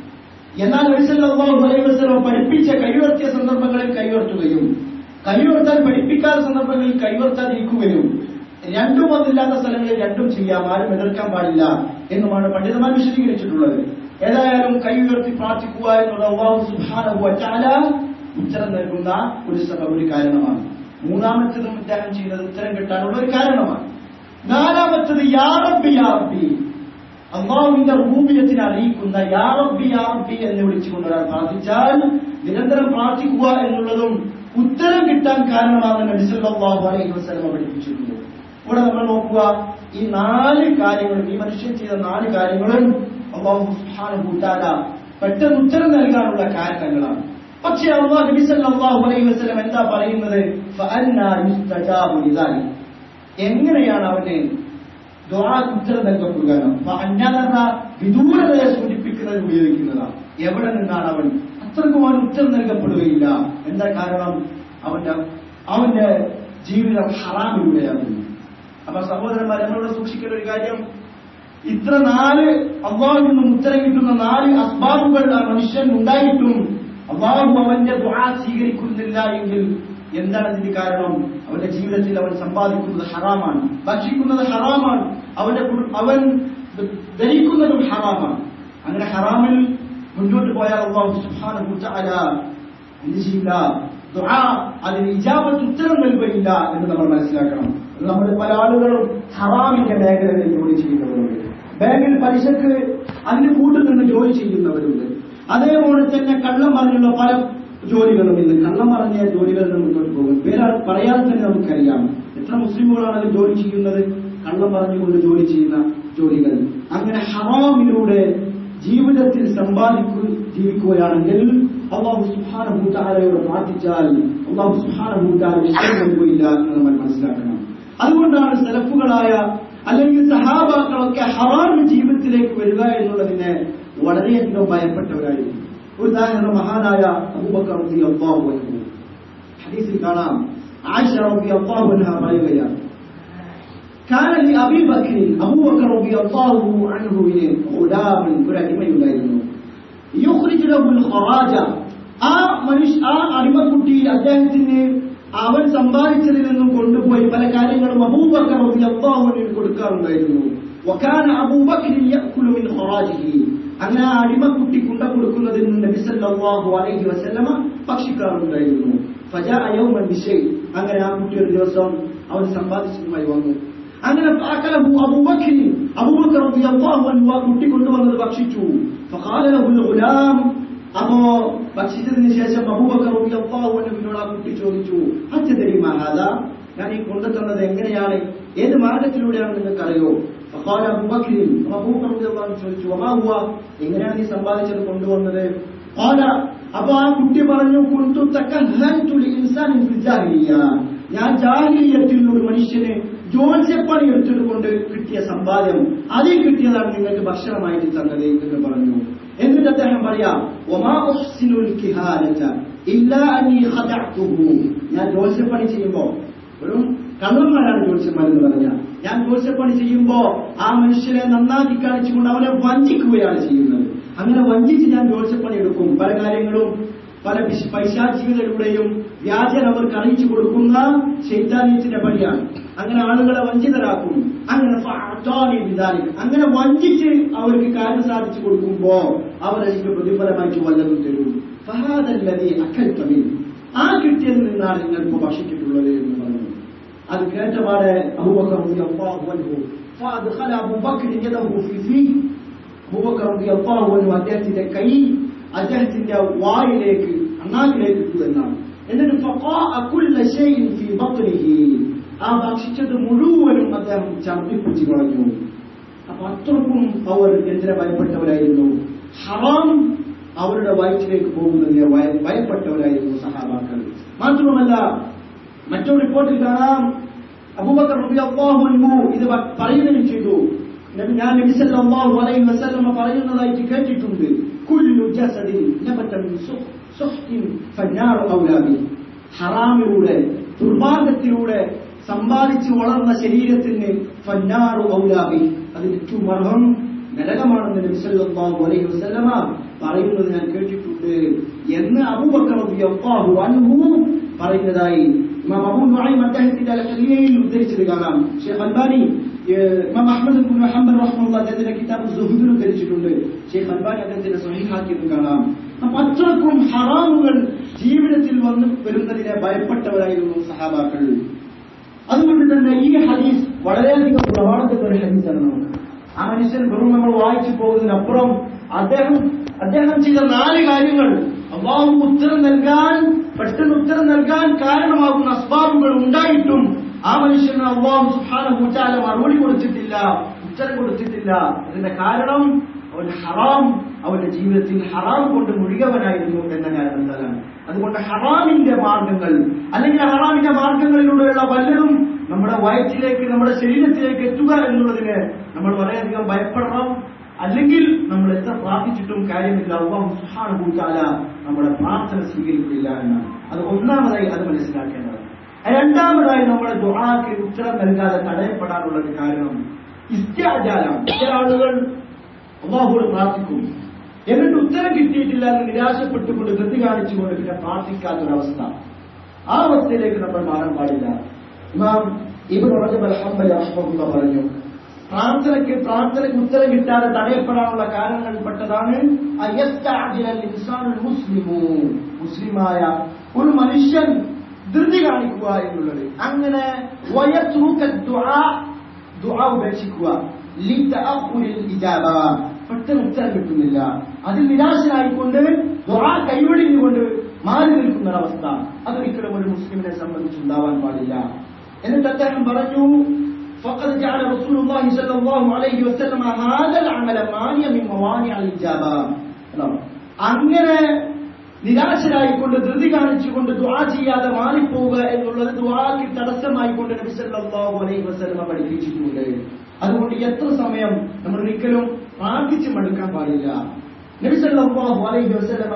എന്നാൽ അള്ളാഹു അലൈഹി വസല്ലം പഠിപ്പിച്ച കൈവർത്തിയ സന്ദർഭങ്ങളിൽ കൈവർത്തുകയും കൈവർത്താൻ പഠിപ്പിക്കാത്ത സന്ദർഭങ്ങളിൽ കൈവർത്താതിരിക്കുകയും രണ്ടും ഒന്നില്ലാത്ത സ്ഥലങ്ങളിൽ രണ്ടും ചെയ്യാം ആരും എതിർക്കാൻ പാടില്ല എന്നുമാണ് പണ്ഡിതന്മാർ വിശദീകരിച്ചിട്ടുള്ളത് ഏതായാലും കൈ ഉയർത്തി പ്രാർത്ഥിക്കുക എന്നുള്ള അള്ളാഹു സുബാനഹു അച്ചാല ഉത്തരം നൽകുന്ന ഒരു സഭ ഒരു കാരണമാണ് മൂന്നാമത്തതും ഇദ്ദേഹം ചെയ്യുന്നത് ഉത്തരം കിട്ടാനുള്ള ഒരു കാരണമാണ് നാലാമത്തത് യാറബി യാറബി അള്ളാഹുവിന്റെ റൂബിയത്തിനെ അറിയിക്കുന്ന യാറബി യാറബി എന്ന് വിളിച്ചുകൊണ്ട് ഒരാൾ പ്രാർത്ഥിച്ചാൽ നിരന്തരം പ്രാർത്ഥിക്കുക എന്നുള്ളതും ഉത്തരം കിട്ടാൻ കാരണമാകുന്ന നബിസല്ലാഹു അലൈഹി വസ്ലമ പഠിപ്പിച്ചിട്ടുണ്ട് ഇവിടെ നമ്മൾ നോക്കുക ഈ നാല് കാര്യങ്ങളും ഈ മനുഷ്യൻ ചെയ്ത നാല് കാര്യങ്ങളും അള്ളാഹു സുബ്ഹാനഹു വതആല പെട്ടെന്ന് ഉത്തരം നൽകാനുള്ള കാരണങ്ങളാണ് പക്ഷേ അള്ളാഹു നബി സല്ലല്ലാഹു അലൈഹി വസല്ലം എന്താ പറയുന്നത് ഫഅന്നാ യുസ്തജാബു ലിദാലിക് എങ്ങനെയാണ് അവന് ദുആ ഉത്തരം നൽകപ്പെടുക അന്യത വിദൂരതയെ സൂചിപ്പിക്കുന്നത് ഉപയോഗിക്കുന്നതാണ് എവിടെ നിന്നാണ് അവൻ അത്രക്കും അവൻ ഉത്തരം നൽകപ്പെടുകയില്ല എന്താ കാരണം അവന്റെ അവന്റെ ജീവിതം ഹറാമിലൂടെയാകുന്നു അപ്പൊ സഹോദരന്മാർ നമ്മളോട് സൂക്ഷിക്കേണ്ട ഒരു കാര്യം ഇത്ര നാല് അള്ളാഹുവിൽ നിന്നും ഉത്തരം കിട്ടുന്ന നാല് അസ്ബാബുകൾ ആ മനുഷ്യൻ ഉണ്ടായിട്ടും അള്ളാഹു അവന്റെ ദുആ സ്വീകരിക്കുന്നില്ല എങ്കിൽ എന്താണ് ഇതിന് കാരണം അവന്റെ ജീവിതത്തിൽ അവൻ സമ്പാദിക്കുന്നത് ഹറാമാണ് ഭക്ഷിക്കുന്നത് ഹറാമാണ് അവന്റെ കു- അവൻ ധരിക്കുന്നതും ഹറാമാണ് അങ്ങനെ ഹറാമിൽ മുന്നോട്ട് പോയാൽ അള്ളാഹു സുബ്ഹാനഹു തആല എന്ത് ചെയ്യില്ല ദുആ അതിന് ഇജാബത്ത് ഉത്തരം നൽകുകയില്ല എന്ന് നമ്മൾ മനസ്സിലാക്കണം നമ്മൾ പല ആളുകളും ഹറാമിന്റെ മേഖലയിൽ ജോലി ചെയ്യുന്നവരുണ്ട് ബാങ്കിൽ പലിശക്ക് അതിന് കൂട്ടുനിന്ന് ജോലി ചെയ്യുന്നവരുണ്ട് അതേപോലെ തന്നെ കള്ളം പറഞ്ഞുള്ള പല ജോലികളും ഇന്ന് കള്ളം പറഞ്ഞ ജോലികളിൽ നിന്ന് മുന്നോട്ട് പോകും പേരാ പറയാതെ തന്നെ നമുക്കറിയാം എത്ര മുസ്ലിമുകളാണ് അതിൽ ജോലി ചെയ്യുന്നത് കള്ളം പറഞ്ഞുകൊണ്ട് ജോലി ചെയ്യുന്ന ജോലികൾ അങ്ങനെ ഹറാമിലൂടെ ജീവിതത്തിൽ സമ്പാദിക്കു ജീവിക്കുകയാണെങ്കിൽ അള്ളാഹു സുഹാന താരയോട് പ്രാർത്ഥിച്ചാൽ അള്ളാഹു സുഹാന താര വിഷയം നൽകുകയില്ല എന്ന് നമ്മൾ മനസ്സിലാക്കണം അതുകൊണ്ടാണ് സെലഫുകളായ അല്ലെങ്കിൽ സഹാബാക്കളൊക്കെ ഹറാം ജീവിതത്തിലേക്ക് വരിക എന്നുള്ളതിനെ വളരെയധികം ഭയപ്പെട്ടവരായിരുന്നു ഒരു ഉദാഹരണം മഹാനായ അബൂബക്കർ റളിയല്ലാഹു അൻഹു ഹദീസിൽ കാണാം ആയിഷ റളിയല്ലാഹു അൻഹ പറയുകയാണ് كان لأبي بكر أبو بكر رضي الله عنه غلام ഒരു അടിമയുണ്ടായിരുന്നു യുഖ്രിജു ലഹുൽ ഖറാജ ആ മനുഷ്യ ആ അടിമക്കുട്ടി അദ്ദേഹത്തിന് അവൻ സമ്പാദിച്ചതിൽ നിന്നും കൊണ്ടുപോയി പല കാര്യങ്ങളും അബൂബക്കർ റളിയല്ലാഹു അൻഹു കൊടുക്കാറുണ്ടായിരുന്നു വകാന അബൂബക്കർ യഅകുലു മിൻ ഖറാജിഹി അങ്ങനെ ആ അടിമക്കുട്ടി കുണ്ട കൊടുക്കുന്നതിൽ നിന്ന് നബി സല്ലല്ലാഹു അലൈഹി വസല്ലമ ഭക്ഷിക്കാറുണ്ടായിരുന്നു ഫജാഅ യൗമൻ ബിശൈ അങ്ങനെ ആ കുട്ടി ഒരു ദിവസം അവൻ സമ്പാദിച്ചതുമായി വന്നു അങ്ങനെ ഫഅകലഹു അബൂബക്കർ അബൂബക്കർ റളിയല്ലാഹു അൻഹു ആ കുട്ടി കൊണ്ടുവന്നത് ഭക്ഷിച്ചു ഫഖാല ലഹുൽ ഗുലാം അപ്പോ ഭക്ഷിച്ചതിന് ശേഷം അബൂബക്കർ റളിയല്ലാഹു അൻഹുവിനോട് ആ കുട്ടി ചോദിച്ചു അച്ചതരി മഹാദ ഞാൻ ഈ കൊണ്ടുതന്നത് എങ്ങനെയാണ് ഏത് മാർഗത്തിലൂടെയാണ് നിങ്ങൾക്ക് അറിയോ ഫഖാല അബൂബക്കർ അബൂബക്കർ റളിയല്ലാഹു അൻഹു ചോദിച്ചു വമാ ഹുവ എങ്ങനെയാണ് നീ സമ്പാദിച്ചത് കൊണ്ടുവന്നത് ഖാല അപ്പൊ ആ കുട്ടി പറഞ്ഞു കുന്തു തകഹൻതു ലിൻസാനിൻ ഫിൽ ജാഹിലിയ്യ ഞാൻ ജാഹിലിയത്തിൽ ഒരു മനുഷ്യന് ജോത്സ്യപ്പണി എടുത്തുകൊണ്ട് കിട്ടിയ സമ്പാദ്യം അതിൽ കിട്ടിയതാണ് നിങ്ങൾക്ക് ഭക്ഷണമായിട്ട് തന്നത് എന്ന് പറഞ്ഞു എന്നിട്ട് അദ്ദേഹം പറയാം ഒമാ ഉഹ്സിനുൽ കിഹാനത ഇല്ലാ അന്നി ഖദഅതുഹു ഞാൻ ജോത്സ്യപ്പണി ചെയ്യുമ്പോ ഒരു കള്ളന്മാരാണ് ജ്യോത്സ്യന്മാരെന്ന് പറഞ്ഞ ഞാൻ ജ്യോത്സ്യപ്പണി ചെയ്യുമ്പോ ആ മനുഷ്യനെ നന്നാക്കി കാണിച്ചുകൊണ്ട് അവനെ വഞ്ചിക്കുകയാണ് ചെയ്യുന്നത് അങ്ങനെ വഞ്ചിച്ച് ഞാൻ ജ്യോത്സ്യപ്പണി എടുക്കും പല കാര്യങ്ങളും പല പിശ്- പൈശാചികതയിലൂടെയും വ്യാജൻ അവർക്ക് അറിയിച്ചു കൊടുക്കുന്ന ശൈത്താനീയത്തിന്റെ പണിയാണ് അങ്ങനെ ആളുകളെ വഞ്ചിതരാക്കും അങ്ങനെ ഫഅതാനി ബിദാലിക്. അങ്ങനെ വഞ്ചിച്ച് അവർക്ക് കാര്യം സാധിച്ചു കൊടുക്കുമ്പോ അവർ അതിന്റെ പ്രതിഫലമായിട്ട് വല്ലതും തരും ഫഹാദല്ലതി അക്കൽത മിൻ. ആ കിട്ടിയതിൽ നിന്നാണ് നിങ്ങൾ ഇപ്പോൾ ഭക്ഷിച്ചിട്ടുള്ളത് എന്ന് പറഞ്ഞു അത് കേട്ടപാടെ അബൂബക്കർ റളിയല്ലാഹു അൻഹു ഫഅദ്ഖല അബൂബക്കർ യദഹു ഫീ ഫീ അബൂബക്കർ റളിയല്ലാഹു അൻഹു അദ്ദേഹത്തിന്റെ കൈ അദ്ദേഹത്തിന്റെ വായിലേക്ക് അണ്ണാക്കിലേക്ക് ഇട്ടു എന്നാണ് എന്നിട്ട് ഫഖാഅ കുല്ല ശൈഇൻ ഫീ ബത്നിഹി ആ ഭക്ഷിച്ചത് മുഴുവനും അദ്ദേഹം ഛർദ്ദിപ്പിച്ചു കളഞ്ഞു അപ്പൊ അത്രക്കും അവർ എന്തിനെ ഭയപ്പെട്ടവരായിരുന്നു ഹറാം അവരുടെ വയറ്റിലേക്ക് പോകുന്നതിനെ ഭയ- ഭയപ്പെട്ടവരായിരുന്നു സഹാബാക്കൾ മാത്രമല്ല മറ്റൊരു റിപ്പോർട്ടിൽ കാണാം അബൂബക്കർ റളിയല്ലാഹു അൻഹു ഇത് പ- പറയുകയും ചെയ്തു നബി- ഞാൻ നബി സല്ലല്ലാഹു അലൈഹി വസല്ലമ പറയുന്നതായിട്ട് കേട്ടിട്ടുണ്ട് കുല്ലു ജസദിൻ നബത മിൻ സുഹ്- സുഹ്തിൻ ഫന്നാറു ഔലാ ബിഹി. ഹറാമിലൂടെ ദുർമാർഗത്തിലൂടെ സമ്പാദിച്ചു വളർന്ന ശരീരത്തിന് ഫന്നാറു ഔലാബി അതിന് ഏറ്റവും അർഹം നരകമാണെന്ന് നബി സല്ലല്ലാഹു അലൈഹി വസല്ലമ പറയുന്നത് ഞാൻ കേട്ടിട്ടുണ്ട് എന്ന് അബൂബക്കർ റളിയല്ലാഹു അൻഹു പറയുന്നതായി ഇമാം അബൂ നുഐം അദ്ദേഹത്തിന്റെ അൽ-ഹലിയയിൽ ഉദ്ധരിച്ചത് കാണാം ഷെയ്ഖ് അൽബാനി ഏഹ്, ഇമാം അഹ്മദ് ഇബ്നു ഹംബൽ റഹ്മത്തുള്ളാഹി അദ്ദേഹത്തിന്റെ കിതാബ് സുഹുദിൽ ഉദ്ധരിച്ചിട്ടുണ്ട് ഷെയ്ഖ് അൽബാനി അദ്ദേഹത്തിന്റെ സ്വഹീഹാക്കിയത് കാണാം അപ്പൊ അത്രക്കും ഹറാമുകൾ ജീവിതത്തിൽ വന്നു വരുന്നതിനെ ഭയപ്പെട്ടവരായിരുന്നു സഹാബാക്കൾ അതുകൊണ്ട് തന്നെ ഈ ഹദീസ് വളരെയധികം പ്രമാണത്തിന്റെ ഒരു ഹദീസാണ് നമുക്ക് ആ മനുഷ്യൻ വെറും നമ്മൾ വായിച്ചു പോകുന്നതിനപ്പുറം അദ്ദേഹം അദ്ദേഹം ചെയ്ത നാല് കാര്യങ്ങൾ അള്ളാഹു ഉത്തരം നൽകാൻ പെട്ടെന്ന് ഉത്തരം നൽകാൻ കാരണമാകുന്ന അസ്ബാബുകൾ ഉണ്ടായിട്ടും ആ മനുഷ്യന് അള്ളാഹു സുഹാന മറുപടി കൊടുത്തിട്ടില്ല ഉത്തരം കൊടുത്തിട്ടില്ല അതിന്റെ കാരണം അവൻ ഹറാം അവന്റെ ജീവിതത്തിൽ ഹറാം കൊണ്ട് മുഴുകവനായിരുന്നു എന്ന കാരണത്താലാണ് അതുകൊണ്ട് ഹറാമിന്റെ മാർഗങ്ങൾ അല്ലെങ്കിൽ ഹറാമിന്റെ മാർഗങ്ങളിലൂടെയുള്ള പലരും നമ്മുടെ വയറ്റിലേക്ക് നമ്മുടെ ശരീരത്തിലേക്ക് എത്തുക എന്നുള്ളതിന് നമ്മൾ വളരെയധികം ഭയപ്പെടണം അല്ലെങ്കിൽ നമ്മൾ എത്ര പ്രാർത്ഥിച്ചിട്ടും കാര്യമില്ല അള്ളാഹു സുഹാന താല നമ്മുടെ പ്രാർത്ഥന സ്വീകരിക്കില്ല എന്നാണ് അത് ഒന്നാമതായി അത് മനസ്സിലാക്കേണ്ടത് രണ്ടാമതായി നമ്മുടെ ദുആക്ക് ഉത്തരം നൽകാതെ തടയപ്പെടാനുള്ള ഒരു കാരണം ഇസ്ത്യാജാലം ചില ആളുകൾ അള്ളാഹുവോട് പ്രാർത്ഥിക്കും എന്നിട്ട് ഉത്തരം കിട്ടിയിട്ടില്ല എന്ന് നിരാശപ്പെട്ടുകൊണ്ട് ധൃതി കാണിച്ചുകൊണ്ട് പിന്നെ പ്രാർത്ഥിക്കാത്തൊരവസ്ഥ ആ അവസ്ഥയിലേക്ക് നമ്മൾ മാറാൻ പാടില്ല ഇമാം ഇബ്നു റജബ് അൽ ഹംബലി റഹ്മത്തുള്ളാഹി പറഞ്ഞു പ്രാർത്ഥനയ്ക്ക് പ്രാർത്ഥനയ്ക്ക് ഉത്തരം കിട്ടാതെ തടയപ്പെടാനുള്ള കാരണങ്ങളിൽപ്പെട്ടതാണ് അയസ്തഅജിലൽ ഇൻസാനുൽ മുസ്ലിമു മുസ്ലിമായ ഒരു മനുഷ്യൻ ധൃതി കാണിക്കുക എന്നുള്ളത് അങ്ങനെ വയത്രുക ദുആ ദുആ ഉപേക്ഷിക്കുക ലിതഅഖുലിൽ ഇജാബ പെട്ടെന്ന് ഉത്തരം കിട്ടുന്നില്ല അതിൽ നിരാശനായിക്കൊണ്ട് ദുആ കൈവടിഞ്ഞുകൊണ്ട് മാറി നിൽക്കുന്ന ഒരവസ്ഥ അതൊരിക്കലും ഒരു മുസ്ലിമിനെ സംബന്ധിച്ചുണ്ടാവാൻ പാടില്ല എന്നിട്ട് അദ്ദേഹം പറഞ്ഞു فقد جعل رسول الله صلى الله عليه وسلم هذا العمل مانيا من موانع الاجابه അങ്ങനെ നിരാശരായിക്കൊണ്ട് ധൃതി കാണിച്ചുകൊണ്ട് ദുആ ചെയ്യാതെ മാറിപ്പോവുക എന്നുള്ളത് ദുആക്ക് തടസ്സമായിക്കൊണ്ട് നബി സല്ലല്ലാഹു അലൈഹി വസല്ലമ പഠിപ്പിച്ചിട്ടുണ്ട് അതുകൊണ്ട് എത്ര സമയം നമ്മൾ ഒരിക്കലും പ്രാർത്ഥിച്ച് മടുക്കാൻ പാടില്ല നബി സല്ലല്ലാഹു അലൈഹി വസല്ലമ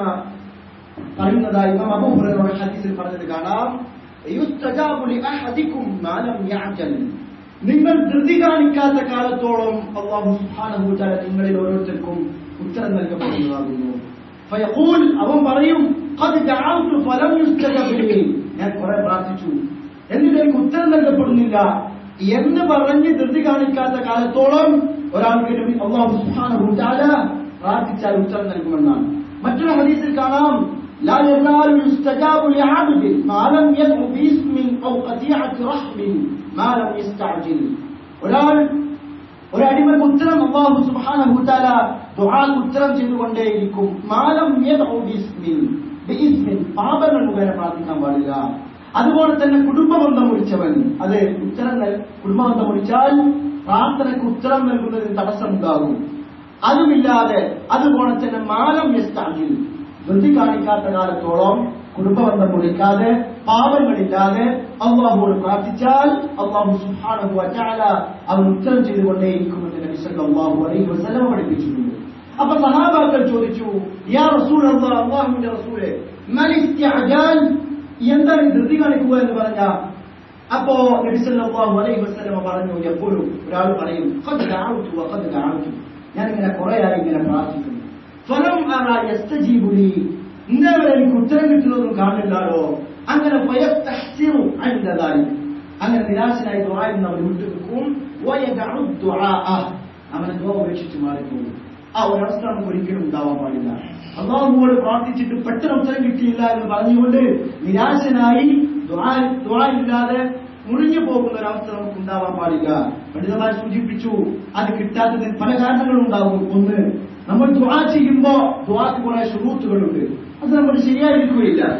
പറയുന്നതായി ഇമാം അബൂ ഹുറൈറ ഹദീസിൽ പറഞ്ഞത് കാണാം യുസ്തജാബു ലിഅഹദികും മാ ലം യഅജൽ നിങ്ങൾ ധൃതി കാണിക്കാത്ത കാലത്തോളം അള്ളാഹു സുബ്ഹാനഹു വതആല നിങ്ങളിൽ ഓരോരുത്തർക്കും ഉത്തരം നൽകപ്പെടുന്നതാകുന്നു ഫയഖൂൽ അവൻ പറയും ഖദ് ദഅൗതു ഫലം യുസ്തജബ് ലി ഞാൻ കുറെ പ്രാർത്ഥിച്ചു എന്നിട്ട് എനിക്ക് ഉത്തരം നൽകപ്പെടുന്നില്ല എന്ന് പറഞ്ഞ് ധൃതി കാണിക്കാത്ത കാലത്തോളം ഒരാൾക്ക് നബി അള്ളാഹു സുബ്ഹാനഹു വതആല പ്രാർത്ഥിച്ചാൽ ഉത്തരം നൽകുമെന്നാണ് മറ്റൊരു ഹദീസിൽ കാണാം لا يزال يستجاب لعبد ما لم يدع باسم او قطيعة رحم ما لم يستعجل ഒരാൾ ഒരടിമക്ക് ഉത്തരം അള്ളാഹു സുബ്ഹാനഹു തആല ദുആക്ക് ഉത്തരം ചെയ്തുകൊണ്ടേയിരിക്കും മാലം യദ്ഉ ബിസ്മിൻ ബിസ്മിൻ പാപങ്ങൾ മുഖേന പ്രാർത്ഥിക്കാൻ പാടില്ല അതുപോലെ തന്നെ കുടുംബബന്ധം മുറിച്ചവൻ അത് ഉത്തരം നൽ- കുടുംബബന്ധം മുറിച്ചാൽ പ്രാർത്ഥനയ്ക്ക് ഉത്തരം നൽകുന്നതിന് തടസ്സമുണ്ടാകും അതുമില്ലാതെ അതുപോലെ തന്നെ മാലം യസ്താജിൽ ധൃതി കാണിക്കാത്ത കാലത്തോളം കുടുംബബന്ധം മുറിക്കാതെ പാപങ്ങളില്ലാതെ അള്ളാഹുവോട് പ്രാർത്ഥിച്ചാൽ അള്ളാഹു സുബ്ഹാനഹു വതആല അവൻ ഉത്തരം ചെയ്തുകൊണ്ടേയിരിക്കുമെന്ന് നബി സല്ലല്ലാഹു അലൈഹി വസല്ലം പഠിപ്പിച്ചിട്ടുണ്ട് അപ്പൊ സഹാബാക്കൾ ചോദിച്ചു യാ റസൂൽ അള്ളാഹുവിന്റെ റസൂലെ മൽ ഇസ്തിഅജാൽ എന്താണ് ഈ ധൃതി കാണിക്കുക എന്ന് പറഞ്ഞ അപ്പോ നബി സല്ലല്ലാഹു അലൈഹി വസല്ലം പറഞ്ഞു എപ്പോഴും ഒരാൾ പറയും ഖദ് ദഅഉതു വഖദ് ദഅഉതു ഞാൻ ഇങ്ങനെ കുറേയായി ഇങ്ങനെ പ്രാർത്ഥിക്കുന്നു ഫലം അറ യസ്തജീബുലി ഇന്നവരെ എനിക്ക് ഉത്തരം കിട്ടുന്നതും കാണില്ലാലോ അങ്ങനെ വയസ്തഹ്സിറു അൻദ ദാലിക് അങ്ങനെ നിരാശനായി ദുആയിൽ അവൻ വിട്ടുനിൽക്കും വയദഉ ദുആഅ അവനെ ദുആ ഉപേക്ഷിച്ച് മാറിപ്പോകും ആ ഒരവസ്ഥ നമുക്ക് ഒരിക്കലും ഉണ്ടാവാൻ പാടില്ല അള്ളാഹുവോട് പ്രാർത്ഥിച്ചിട്ട് പെട്ടെന്ന് ഉത്തരം കിട്ടിയില്ല എന്ന് പറഞ്ഞുകൊണ്ട് നിരാശനായി ദുആ ദുആ ഇല്ലാതെ മുറിഞ്ഞു പോകുന്ന ഒരവസ്ഥ നമുക്ക് ഉണ്ടാവാൻ പാടില്ല പണ്ഡിതന്മാർ സൂചിപ്പിച്ചു അത് കിട്ടാത്തതിന് പല കാരണങ്ങളും ഉണ്ടാകും ഒന്ന് നമ്മൾ ദുആ ചെയ്യുമ്പോ ദുആക്ക് കുറെ ഷുറൂത്തുകളുണ്ട് അത് നമ്മൾ ശരിയായിരിക്കുകയില്ല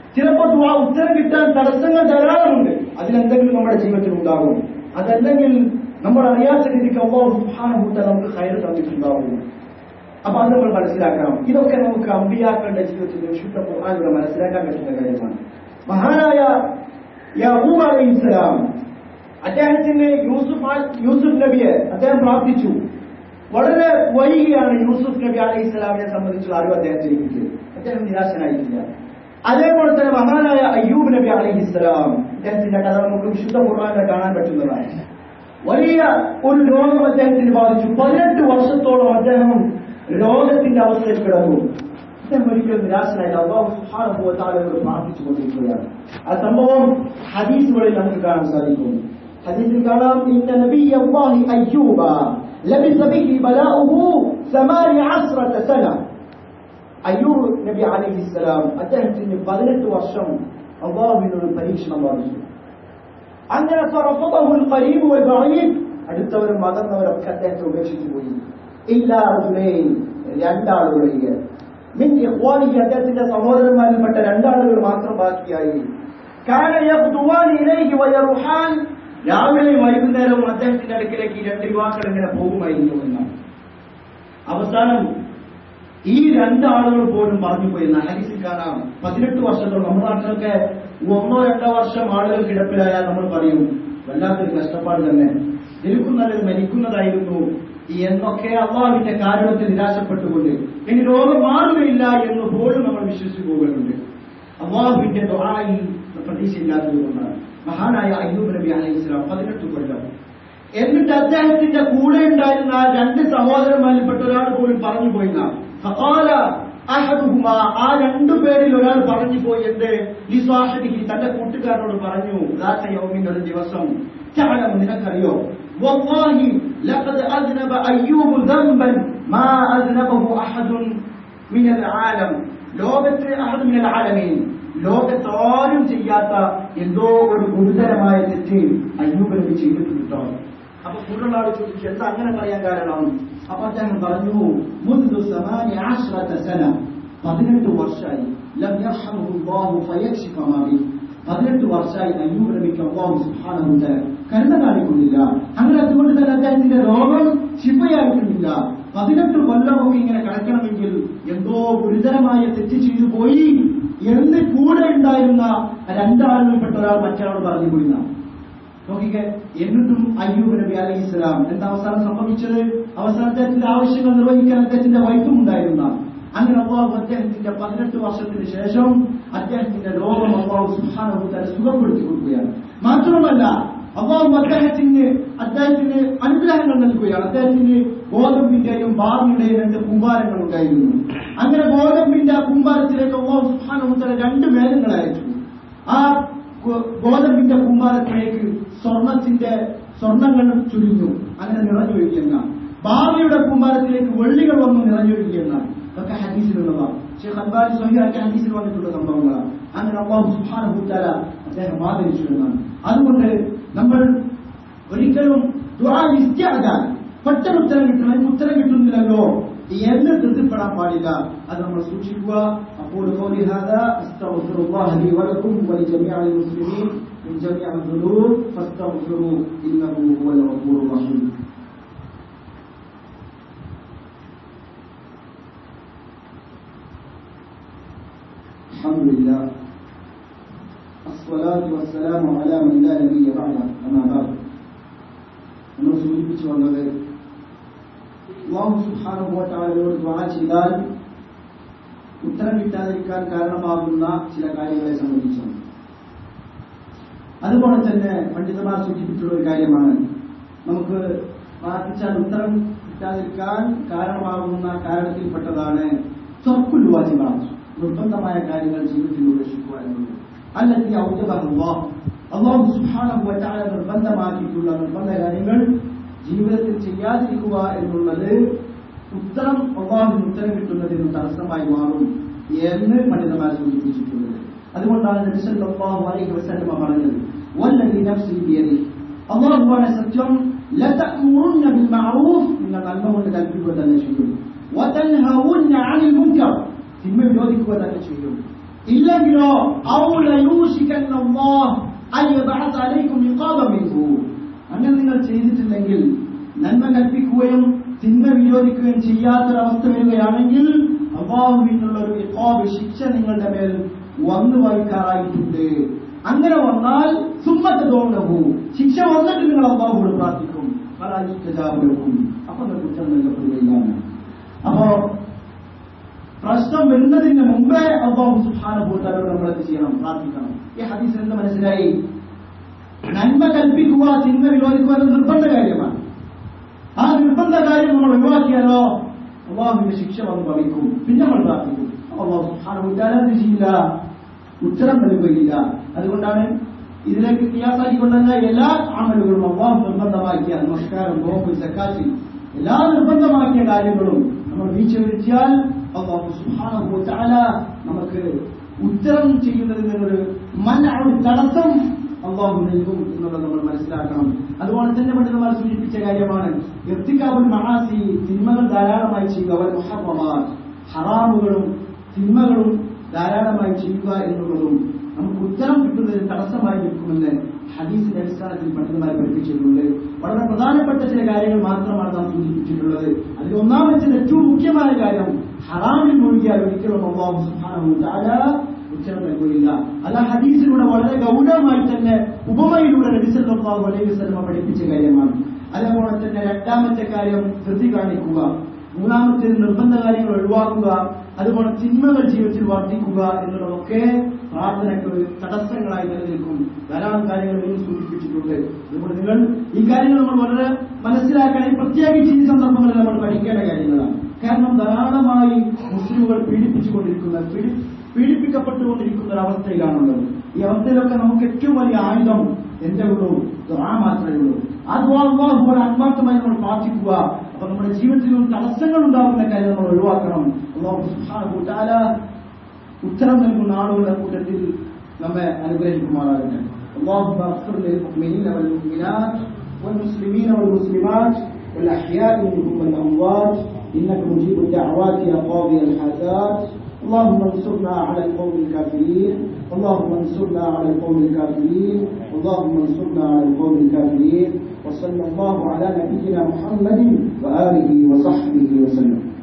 ചിലപ്പോൾ ദുആ ഉത്തരം കിട്ടാൻ തടസ്സങ്ങൾ ധാരാളമുണ്ട് അതിലെന്തെങ്കിലും നമ്മുടെ ജീവിതത്തിൽ ഉണ്ടാകും അതല്ലെങ്കിൽ നമ്മൾ അറിയാത്ത രീതിക്ക് അള്ളാഹു സുബ്ഹാനഹു വ തആല നമുക്ക് ഖൈർ തന്നിട്ടുണ്ടാവും അപ്പൊ അത് നമ്മൾ മനസ്സിലാക്കണം ഇതൊക്കെ നമുക്ക് അമ്പിയാക്കളുടെ ജീവിതത്തിൽ വിശുദ്ധ ഖുർആാനിലൂടെ മനസ്സിലാക്കാൻ പറ്റുന്ന കാര്യമാണ് മഹാനായ യാഹൂബ് അലൈഹിസ്സലാം അദ്ദേഹത്തിന് യൂസുഫ് ആ- യൂസുഫ് നബിയെ അദ്ദേഹം പ്രാർത്ഥിച്ചു വളരെ വൈകിയാണ് യൂസുഫ് നബി അലൈഹി സ്വലാമിനെ സംബന്ധിച്ചുള്ള അറിവ് അദ്ദേഹത്തിന് കിട്ടിയത് അദ്ദേഹം നിരാശനായിട്ടില്ല അതേപോലെ തന്നെ മഹാനായ അയ്യൂബ് നബി അലൈഹി സ്വലാം അദ്ദേഹത്തിന്റെ കഥ നമുക്ക് വിശുദ്ധ ഖുർആാനിൽ കാണാൻ പറ്റുന്നതാണ് വലിയ ഒരു രോഗം അദ്ദേഹത്തിന് ബാധിച്ചു പതിനെട്ട് വർഷത്തോളം അദ്ദേഹം രോഗത്തിന്റെ അവസ്ഥയിൽ കിടന്നു അദ്ദേഹം ഒരിക്കലും നിരാശനായില്ല അള്ളാഹു സുബ്ഹാനഹു വ തആലയോട് പ്രാർത്ഥിച്ചു കൊണ്ടിരിക്കുകയാണ് ആ സംഭവം ഹദീസുകളിൽ നമുക്ക് കാണാൻ സാധിക്കും ഹദീസിൽ കാണാം ഇന്ന നബിയ അല്ലാഹി അയ്യൂബ ലബിസ ബിഹി ബലാഉഹു സമാനി അസ്റത സന അയ്യൂബ് നബി അലൈഹിസ്സലാം അദ്ദേഹത്തിന് പതിനെട്ട് വർഷം അള്ളാഹുവിനൊരു പരീക്ഷണം ബാധിച്ചു അങ്ങനെ ഫറഫദഹുൽ ഖരീബ് വൽ ബഈദ് അടുത്തവരും അകന്നവരൊക്കെ അദ്ദേഹത്തെ ഉപേക്ഷിച്ചു പോയി ഇല്ലാ റജുലൈൻ രണ്ടാളുകളെ മിൻ ഇഖ്വാനിഹി അദ്ദേഹത്തിന്റെ സഹോദരന്മാരിൽപ്പെട്ട രണ്ടാളുകൾ മാത്രം ബാക്കിയായി കാന യഖ്ദുവാൻ ഇലൈഹി വയറുഹാൻ രാവിലെയും വൈകുന്നേരവും അദ്ദേഹത്തിന്റെ അടുക്കിലേക്ക് ഈ രണ്ട് യുവാക്കൾ ഇങ്ങനെ പോകുമായിരുന്നു എന്നാണ് അവസാനം ഈ രണ്ടാളുകൾ പോലും പറഞ്ഞു പോയി ഹദീസിൽ കാണാം പതിനെട്ട് വർഷത്തോളം നമ്മുടെ നാട്ടിലൊക്കെ ഒന്നോ രണ്ടോ വർഷം ആളുകൾ കിടപ്പിലായാൽ നമ്മൾ പറയും വല്ലാത്തൊരു കഷ്ടപ്പാട് തന്നെ എനിക്കും നല്ലത് മരിക്കുന്നതായിരുന്നു എന്നൊക്കെ അള്ളാഹുവിന്റെ കാരണത്തിൽ നിരാശപ്പെട്ടുകൊണ്ട് ഇനി രോഗം മാറുകയില്ല എന്ന് പോലും നമ്മൾ വിശ്വസിച്ചു പോകുന്നുണ്ട് അള്ളാഹുവിന്റെ ദുആയിൽ പ്രതീക്ഷയില്ലാത്തത് കൊണ്ടാണ് മഹാനായ അയ്യൂബ് നബി അലൈഹി സ്വലാം പതിനെട്ട് കൊല്ലം എന്നിട്ട് അദ്ദേഹത്തിന്റെ കൂടെ ഉണ്ടായിരുന്ന ആ രണ്ട് സഹോദരന്മാരിൽപ്പെട്ട ഒരാൾ പോലും പറഞ്ഞു പോയില്ല ഫഖാല അഹദുഹുമ ആ രണ്ടു പേരിൽ ഒരാൾ പറഞ്ഞു പോയി എന്ത് ലിസ്വാഹിബിഹി തന്റെ കൂട്ടുകാരനോട് പറഞ്ഞു റാത്ത യൗമിന്റെ ഒരു ദിവസം ചാലം നിനക്കറിയോ والله لقد أذنب أيوب ذنبا ما أذنبه أحد من العالم ലോകത്ത് അഹദ് മിനൽ ആലമീൻ ലോകത്ത് ആരും ചെയ്യാത്ത എന്തോ ഒരു ഗുരുതരമായ തെറ്റ് അയ്യൂബ് നബി ചെയ്തിട്ടുണ്ടോ അപ്പൊ കൂടുതൽ ആൾ ചോദിച്ചു എന്താ അങ്ങനെ പറയാൻ കാരണം അപ്പൊ അദ്ദേഹം പറഞ്ഞു മുൻദു സമാനി ആശ്രത സന പതിനെട്ട് വർഷമായി ലം യർഹമുഹു അല്ലാഹു ഫയക്ഷിഫ മാ ബി പതിനെട്ട് വർഷമായി അയ്യൂബ് നബിക്ക് അള്ളാഹു സുബ്ഹാനഹു വ തആല കരുണ കാണിക്കുന്നില്ല അങ്ങനെ അതുകൊണ്ട് തന്നെ അദ്ദേഹത്തിന്റെ രോഗം ശിവയായിട്ടുമില്ല പതിനെട്ട് കൊല്ലമൊക്കെ ഇങ്ങനെ കിടക്കണമെങ്കിൽ എന്തോ ഗുരുതരമായ തെറ്റ് ചെയ്തു പോയി എന്ന് കൂടെ ഉണ്ടായിരുന്ന രണ്ടാളുകളിൽപ്പെട്ട ഒരാൾ മറ്റൊരാളോട് പറഞ്ഞു പോയിന്ന നോക്കിക്കെ എന്നിട്ടും അയ്യൂബ് നബി അലൈഹി സ്വലാം എന്താ അവസാനം സംഭവിച്ചത് അവസാനം അദ്ദേഹത്തിന്റെ ആവശ്യങ്ങൾ നിർവഹിക്കാൻ അദ്ദേഹത്തിന്റെ വൈഫും ഉണ്ടായിരുന്ന അങ്ങനെ അള്ളാഹു അദ്ദേഹത്തിന്റെ പതിനെട്ട് വർഷത്തിന് ശേഷം അദ്ദേഹത്തിന്റെ രോഗം അള്ളാഹു സുഹാനഹു തന്നെ സുഖപ്പെടുത്തി കൊടുക്കുകയാണ് മാത്രമല്ല അള്ളാഹു അദ്ദേഹത്തിന് അദ്ദേഹത്തിന് അനുഗ്രഹങ്ങൾ നൽകുകയാണ് അദ്ദേഹത്തിന് ഗോതമ്പിന്റെയും ബാറിന്റെയും രണ്ട് കുമ്പാരങ്ങൾ ഉണ്ടായിരുന്നു അങ്ങനെ ഗോതമ്പിന്റെ ആ കുമ്പാരത്തിലേക്ക് അള്ളാഹു സുഹാനഹു തന്നെ രണ്ട് മേഘങ്ങൾ അയച്ചു ആ ഗോ- ഗോതമ്പിന്റെ കുമ്പാരത്തിലേക്ക് സ്വർണത്തിന്റെ സ്വർണങ്ങൾ ചുരുങ്ങു അങ്ങനെ നിറഞ്ഞൊഴുകിയെന്ന ഭാവിയുടെ കുമ്പാരത്തിലേക്ക് വെള്ളികൾ വന്ന് നിറഞ്ഞൊഴുകിയെന്ന ഇതൊക്കെ ഹദീസിലുള്ളതാണ് ഷെയ്ഖ് അൽബാനി സ്വഹിയാക്കിയ ഹദീസിൽ വന്നിട്ടുള്ള സംഭവങ്ങളാണ് അങ്ങനെ അള്ളാഹു സുബ്ഹാനഹു തആല അദ്ദേഹം ആദരിച്ചു എന്നാണ് അതുകൊണ്ട് നമ്മൾ ഒരിക്കലും ദുആ ഇസ്തിഅദാൻ പെട്ടെന്ന് ഉത്തരം കിട്ടണം എനിക്ക് ഉത്തരം കിട്ടുന്നില്ലല്ലോ എന്ന് തൃപ്തിപ്പെടാൻ പാടില്ല അത് നമ്മൾ സൂക്ഷിക്കുക അപ്പോൾ قولي هذا استغفر الله لي ولكم ولجميع المسلمين من جميع الذنوب فاستغفروه انه هو الغفور الرحيم الحمد لله الصلاة والسلام على من لا نبي بعده أما بعد നമ്മൾ സൂചിപ്പിച്ചു വന്നത് അള്ളാഹു സുബ്ഹാനഹു വ തആലയോട് ദുആ ചെയ്താൽ ഉത്തരം കിട്ടാതിരിക്കാൻ കാരണമാകുന്ന ചില കാര്യങ്ങളെ സംബന്ധിച്ചാണ് അതുപോലെ തന്നെ പണ്ഡിതന്മാർ സൂചിപ്പിച്ചിട്ടുള്ള ഒരു കാര്യമാണ് നമുക്ക് പ്രാർത്ഥിച്ചാൽ ഉത്തരം കിട്ടാതിരിക്കാൻ കാരണമാകുന്ന കാരണത്തിൽപ്പെട്ടതാണ് തൊക്കുൽ വാജിബാണ് നിർബന്ധമായ കാര്യങ്ങൾ ജീവിതത്തിൽ ഉപേക്ഷിക്കുക എന്നുള്ളത് അല്ലെങ്കിൽ ഔദ്യബഹുവാ അള്ളാഹു സുബ്ഹാനഹു വ തആല നിർബന്ധമാക്കിയിട്ടുള്ള നിർബന്ധ കാര്യങ്ങൾ ജീവിതത്തിൽ ചെയ്യാതിരിക്കുക എന്നുള്ളത് ഉത്തരം അള്ളാഹുവിന് ഉത്തരം കിട്ടുന്നതിന് തടസ്സമായി മാറും എന്ന് പണ്ഡിതന്മാർ സൂചിപ്പിച്ചിട്ടുള്ളത് അതുകൊണ്ടാണ് നബി സല്ലല്ലാഹു അലൈഹി വസല്ലമ പറഞ്ഞത് വല്ലദി നഫ്സി ബിയദിഹി അള്ളാഹുവാണ് സത്യം ലതഅമുറുന്ന ബിൽ മഅറൂഫ് നിങ്ങൾ നന്മ കൊണ്ട് കൽപ്പിക്കുക തന്നെ ചെയ്യും വതൻഹവുന്ന അനിൽ മുൻകർ തിന്മ വിരോധിക്കുക തന്നെ ചെയ്യും ഇല്ലെങ്കിലോ ഔല യൂഷിക്കന്ന അല്ലാഹ് അൻ യബഅസ അലൈക്കും ഇഖാബൻ മിൻഹു അങ്ങനെ നിങ്ങൾ ചെയ്തിട്ടില്ലെങ്കിൽ നന്മ കൽപ്പിക്കുകയും തിന്മ വിരോധിക്കുകയും ചെയ്യാത്തൊരവസ്ഥ വരികയാണെങ്കിൽ അള്ളാഹുവിനുള്ള ഒരു ഇഖാബ് ശിക്ഷ നിങ്ങളുടെ മേൽ വന്നു വായിക്കാറായിട്ടുണ്ട് അങ്ങനെ വന്നാൽ സുമ്മത്ത് തോന്നഹു ശിക്ഷ വന്നിട്ട് നിങ്ങൾ അള്ളാഹുവോട് പ്രാർത്ഥിക്കും പരാജിക്കും അപ്പൊ നിങ്ങൾ കുറ്റം നൽകപ്പെടുകയില്ല അപ്പോ പ്രശ്നം വരുന്നതിന് മുമ്പേ അള്ളാഹു സുഹാനുഭൂത്താരോട് നമ്മൾ എന്ത് ചെയ്യണം പ്രാർത്ഥിക്കണം ഈ ഹദീസ് എന്ന് മനസ്സിലായി നന്മ കൽപ്പിക്കുക തിന്മ വിരോധിക്കുക എന്നത് നിർബന്ധ കാര്യമാണ് ആ നിർബന്ധ കാര്യം നമ്മൾ ഒഴിവാക്കിയാലോ അള്ളാഹുവിന്റെ ശിക്ഷ വന്ന് ഭവിക്കും പിന്നെ നമ്മൾ പ്രാർത്ഥിക്കും അള്ളാഹു സുഹാനുഭൂത്താര എന്ത് ചെയ്യില്ല ഉത്തരം നൽകുകയില്ല അതുകൊണ്ടാണ് ഇതിലേക്ക് ക്രിയാസാക്കിക്കൊണ്ടല്ല എല്ലാ ആമലുകളും അള്ളാഹു നിർബന്ധമാക്കിയ നമസ്കാരം നോമ്പ് സക്കാത്തി എല്ലാ നിർബന്ധമാക്കിയ കാര്യങ്ങളും നമ്മൾ വീഴ്ച വരുത്തിയാൽ അള്ളാഹു സുബ്ഹാനഹു വതആല നമുക്ക് ഉത്തരം ചെയ്യുന്നതിൽ നിന്നൊരു മന ഒരു തടസ്സം അള്ളാഹു നൽകും എന്നുള്ളത് നമ്മൾ മനസ്സിലാക്കണം അതുപോലെ തന്നെ പണ്ഡിതന്മാർ സൂചിപ്പിച്ച കാര്യമാണ് ഇർത്തിക്കാബുൽ മഹാസി തിന്മകൾ ധാരാളമായി ചെയ്യുക അവർ മുഹറമാർ ഹറാമുകളും തിന്മകളും ധാരാളമായി ചെയ്യുക എന്നുള്ളതും നമുക്ക് ഉത്തരം കിട്ടുന്നതിന് തടസ്സമായി നിൽക്കുമെന്ന് ഹദീസിന്റെ അടിസ്ഥാനത്തിൽ പണ്ഡിതന്മാർ പഠിപ്പിച്ചിട്ടുണ്ട് വളരെ പ്രധാനപ്പെട്ട ചില കാര്യങ്ങൾ മാത്രമാണ് നാം സൂചിപ്പിച്ചിട്ടുള്ളത് അതിൽ ഒന്നാമത്തെ ഏറ്റവും മുഖ്യമായ കാര്യം ഹറാമിൽ മുഴുകിയാൽ ഒരിക്കലും അള്ളാഹു സുബ്ഹാനഹു തആല ഉത്തരം നൽകുകയില്ല അല്ല ഹദീസിലൂടെ വളരെ ഗൗരവമായി തന്നെ ഉപമയിലൂടെ നബി സല്ലല്ലാഹു അലൈഹി വസല്ലം പഠിപ്പിച്ച കാര്യമാണ് അതേപോലെ തന്നെ രണ്ടാമത്തെ കാര്യം ധൃതി കാണിക്കുക മൂന്നാമത്തെ നിർബന്ധ കാര്യങ്ങൾ ഒഴിവാക്കുക അതുപോലെ തിന്മകൾ ജീവിതത്തിൽ വർദ്ധിക്കുക എന്നുള്ളതൊക്കെ പ്രാർത്ഥനയ്ക്ക് ഒരു തടസ്സങ്ങളായി നിലനിൽക്കും ധാരാളം കാര്യങ്ങൾ നിങ്ങൾ സൂചിപ്പിച്ചിട്ടുണ്ട് അതുകൊണ്ട് നിങ്ങൾ ഈ കാര്യങ്ങൾ നമ്മൾ വളരെ മനസ്സിലാക്കണം പ്രത്യേകിച്ച് ഈ സന്ദർഭങ്ങളിൽ നമ്മൾ പഠിക്കേണ്ട കാര്യങ്ങളാണ് കാരണം ധാരാളമായി മുസ്ലിമുകൾ പീഡിപ്പിച്ചുകൊണ്ടിരിക്കുന്ന പീഡി പീഡിപ്പിക്കപ്പെട്ടുകൊണ്ടിരിക്കുന്ന ഒരു അവസ്ഥയിലാണുള്ളത് ഈ അവസ്ഥയിലൊക്കെ നമുക്ക് ഏറ്റവും വലിയ ആയുധം എന്റെ ഉള്ളൂ ദുആ മാത്രമേ ഉള്ളൂ ആ ദുആ അള്ളാഹുവോട് ആത്മാർത്ഥമായി നമ്മൾ പ്രാർത്ഥിക്കുക അപ്പൊ നമ്മുടെ ജീവിതത്തിൽ ഒരു തടസ്സങ്ങൾ ഉണ്ടാകുന്ന കാര്യം നമ്മൾ ഒഴിവാക്കണം അള്ളാഹു സുബ്ഹാനഹു വതആല ഉത്തരം നൽകുന്ന ആളുകളുടെ കൂട്ടത്തിൽ നമ്മെ അനുഗ്രഹിക്കുമാറാകട്ടെ اللهم اغفر للمؤمنين والمؤمنات والمسلمين والمسلمات والأحياء منهم والأموات إنك مجيب الدعوات يا قاضي الحاجات اللهم انصرنا على القوم الكافرين اللهم انصرنا على القوم الكافرين اللهم انصرنا على القوم الكافرين وصلى الله على نبينا محمد وآله وصحبه وسلم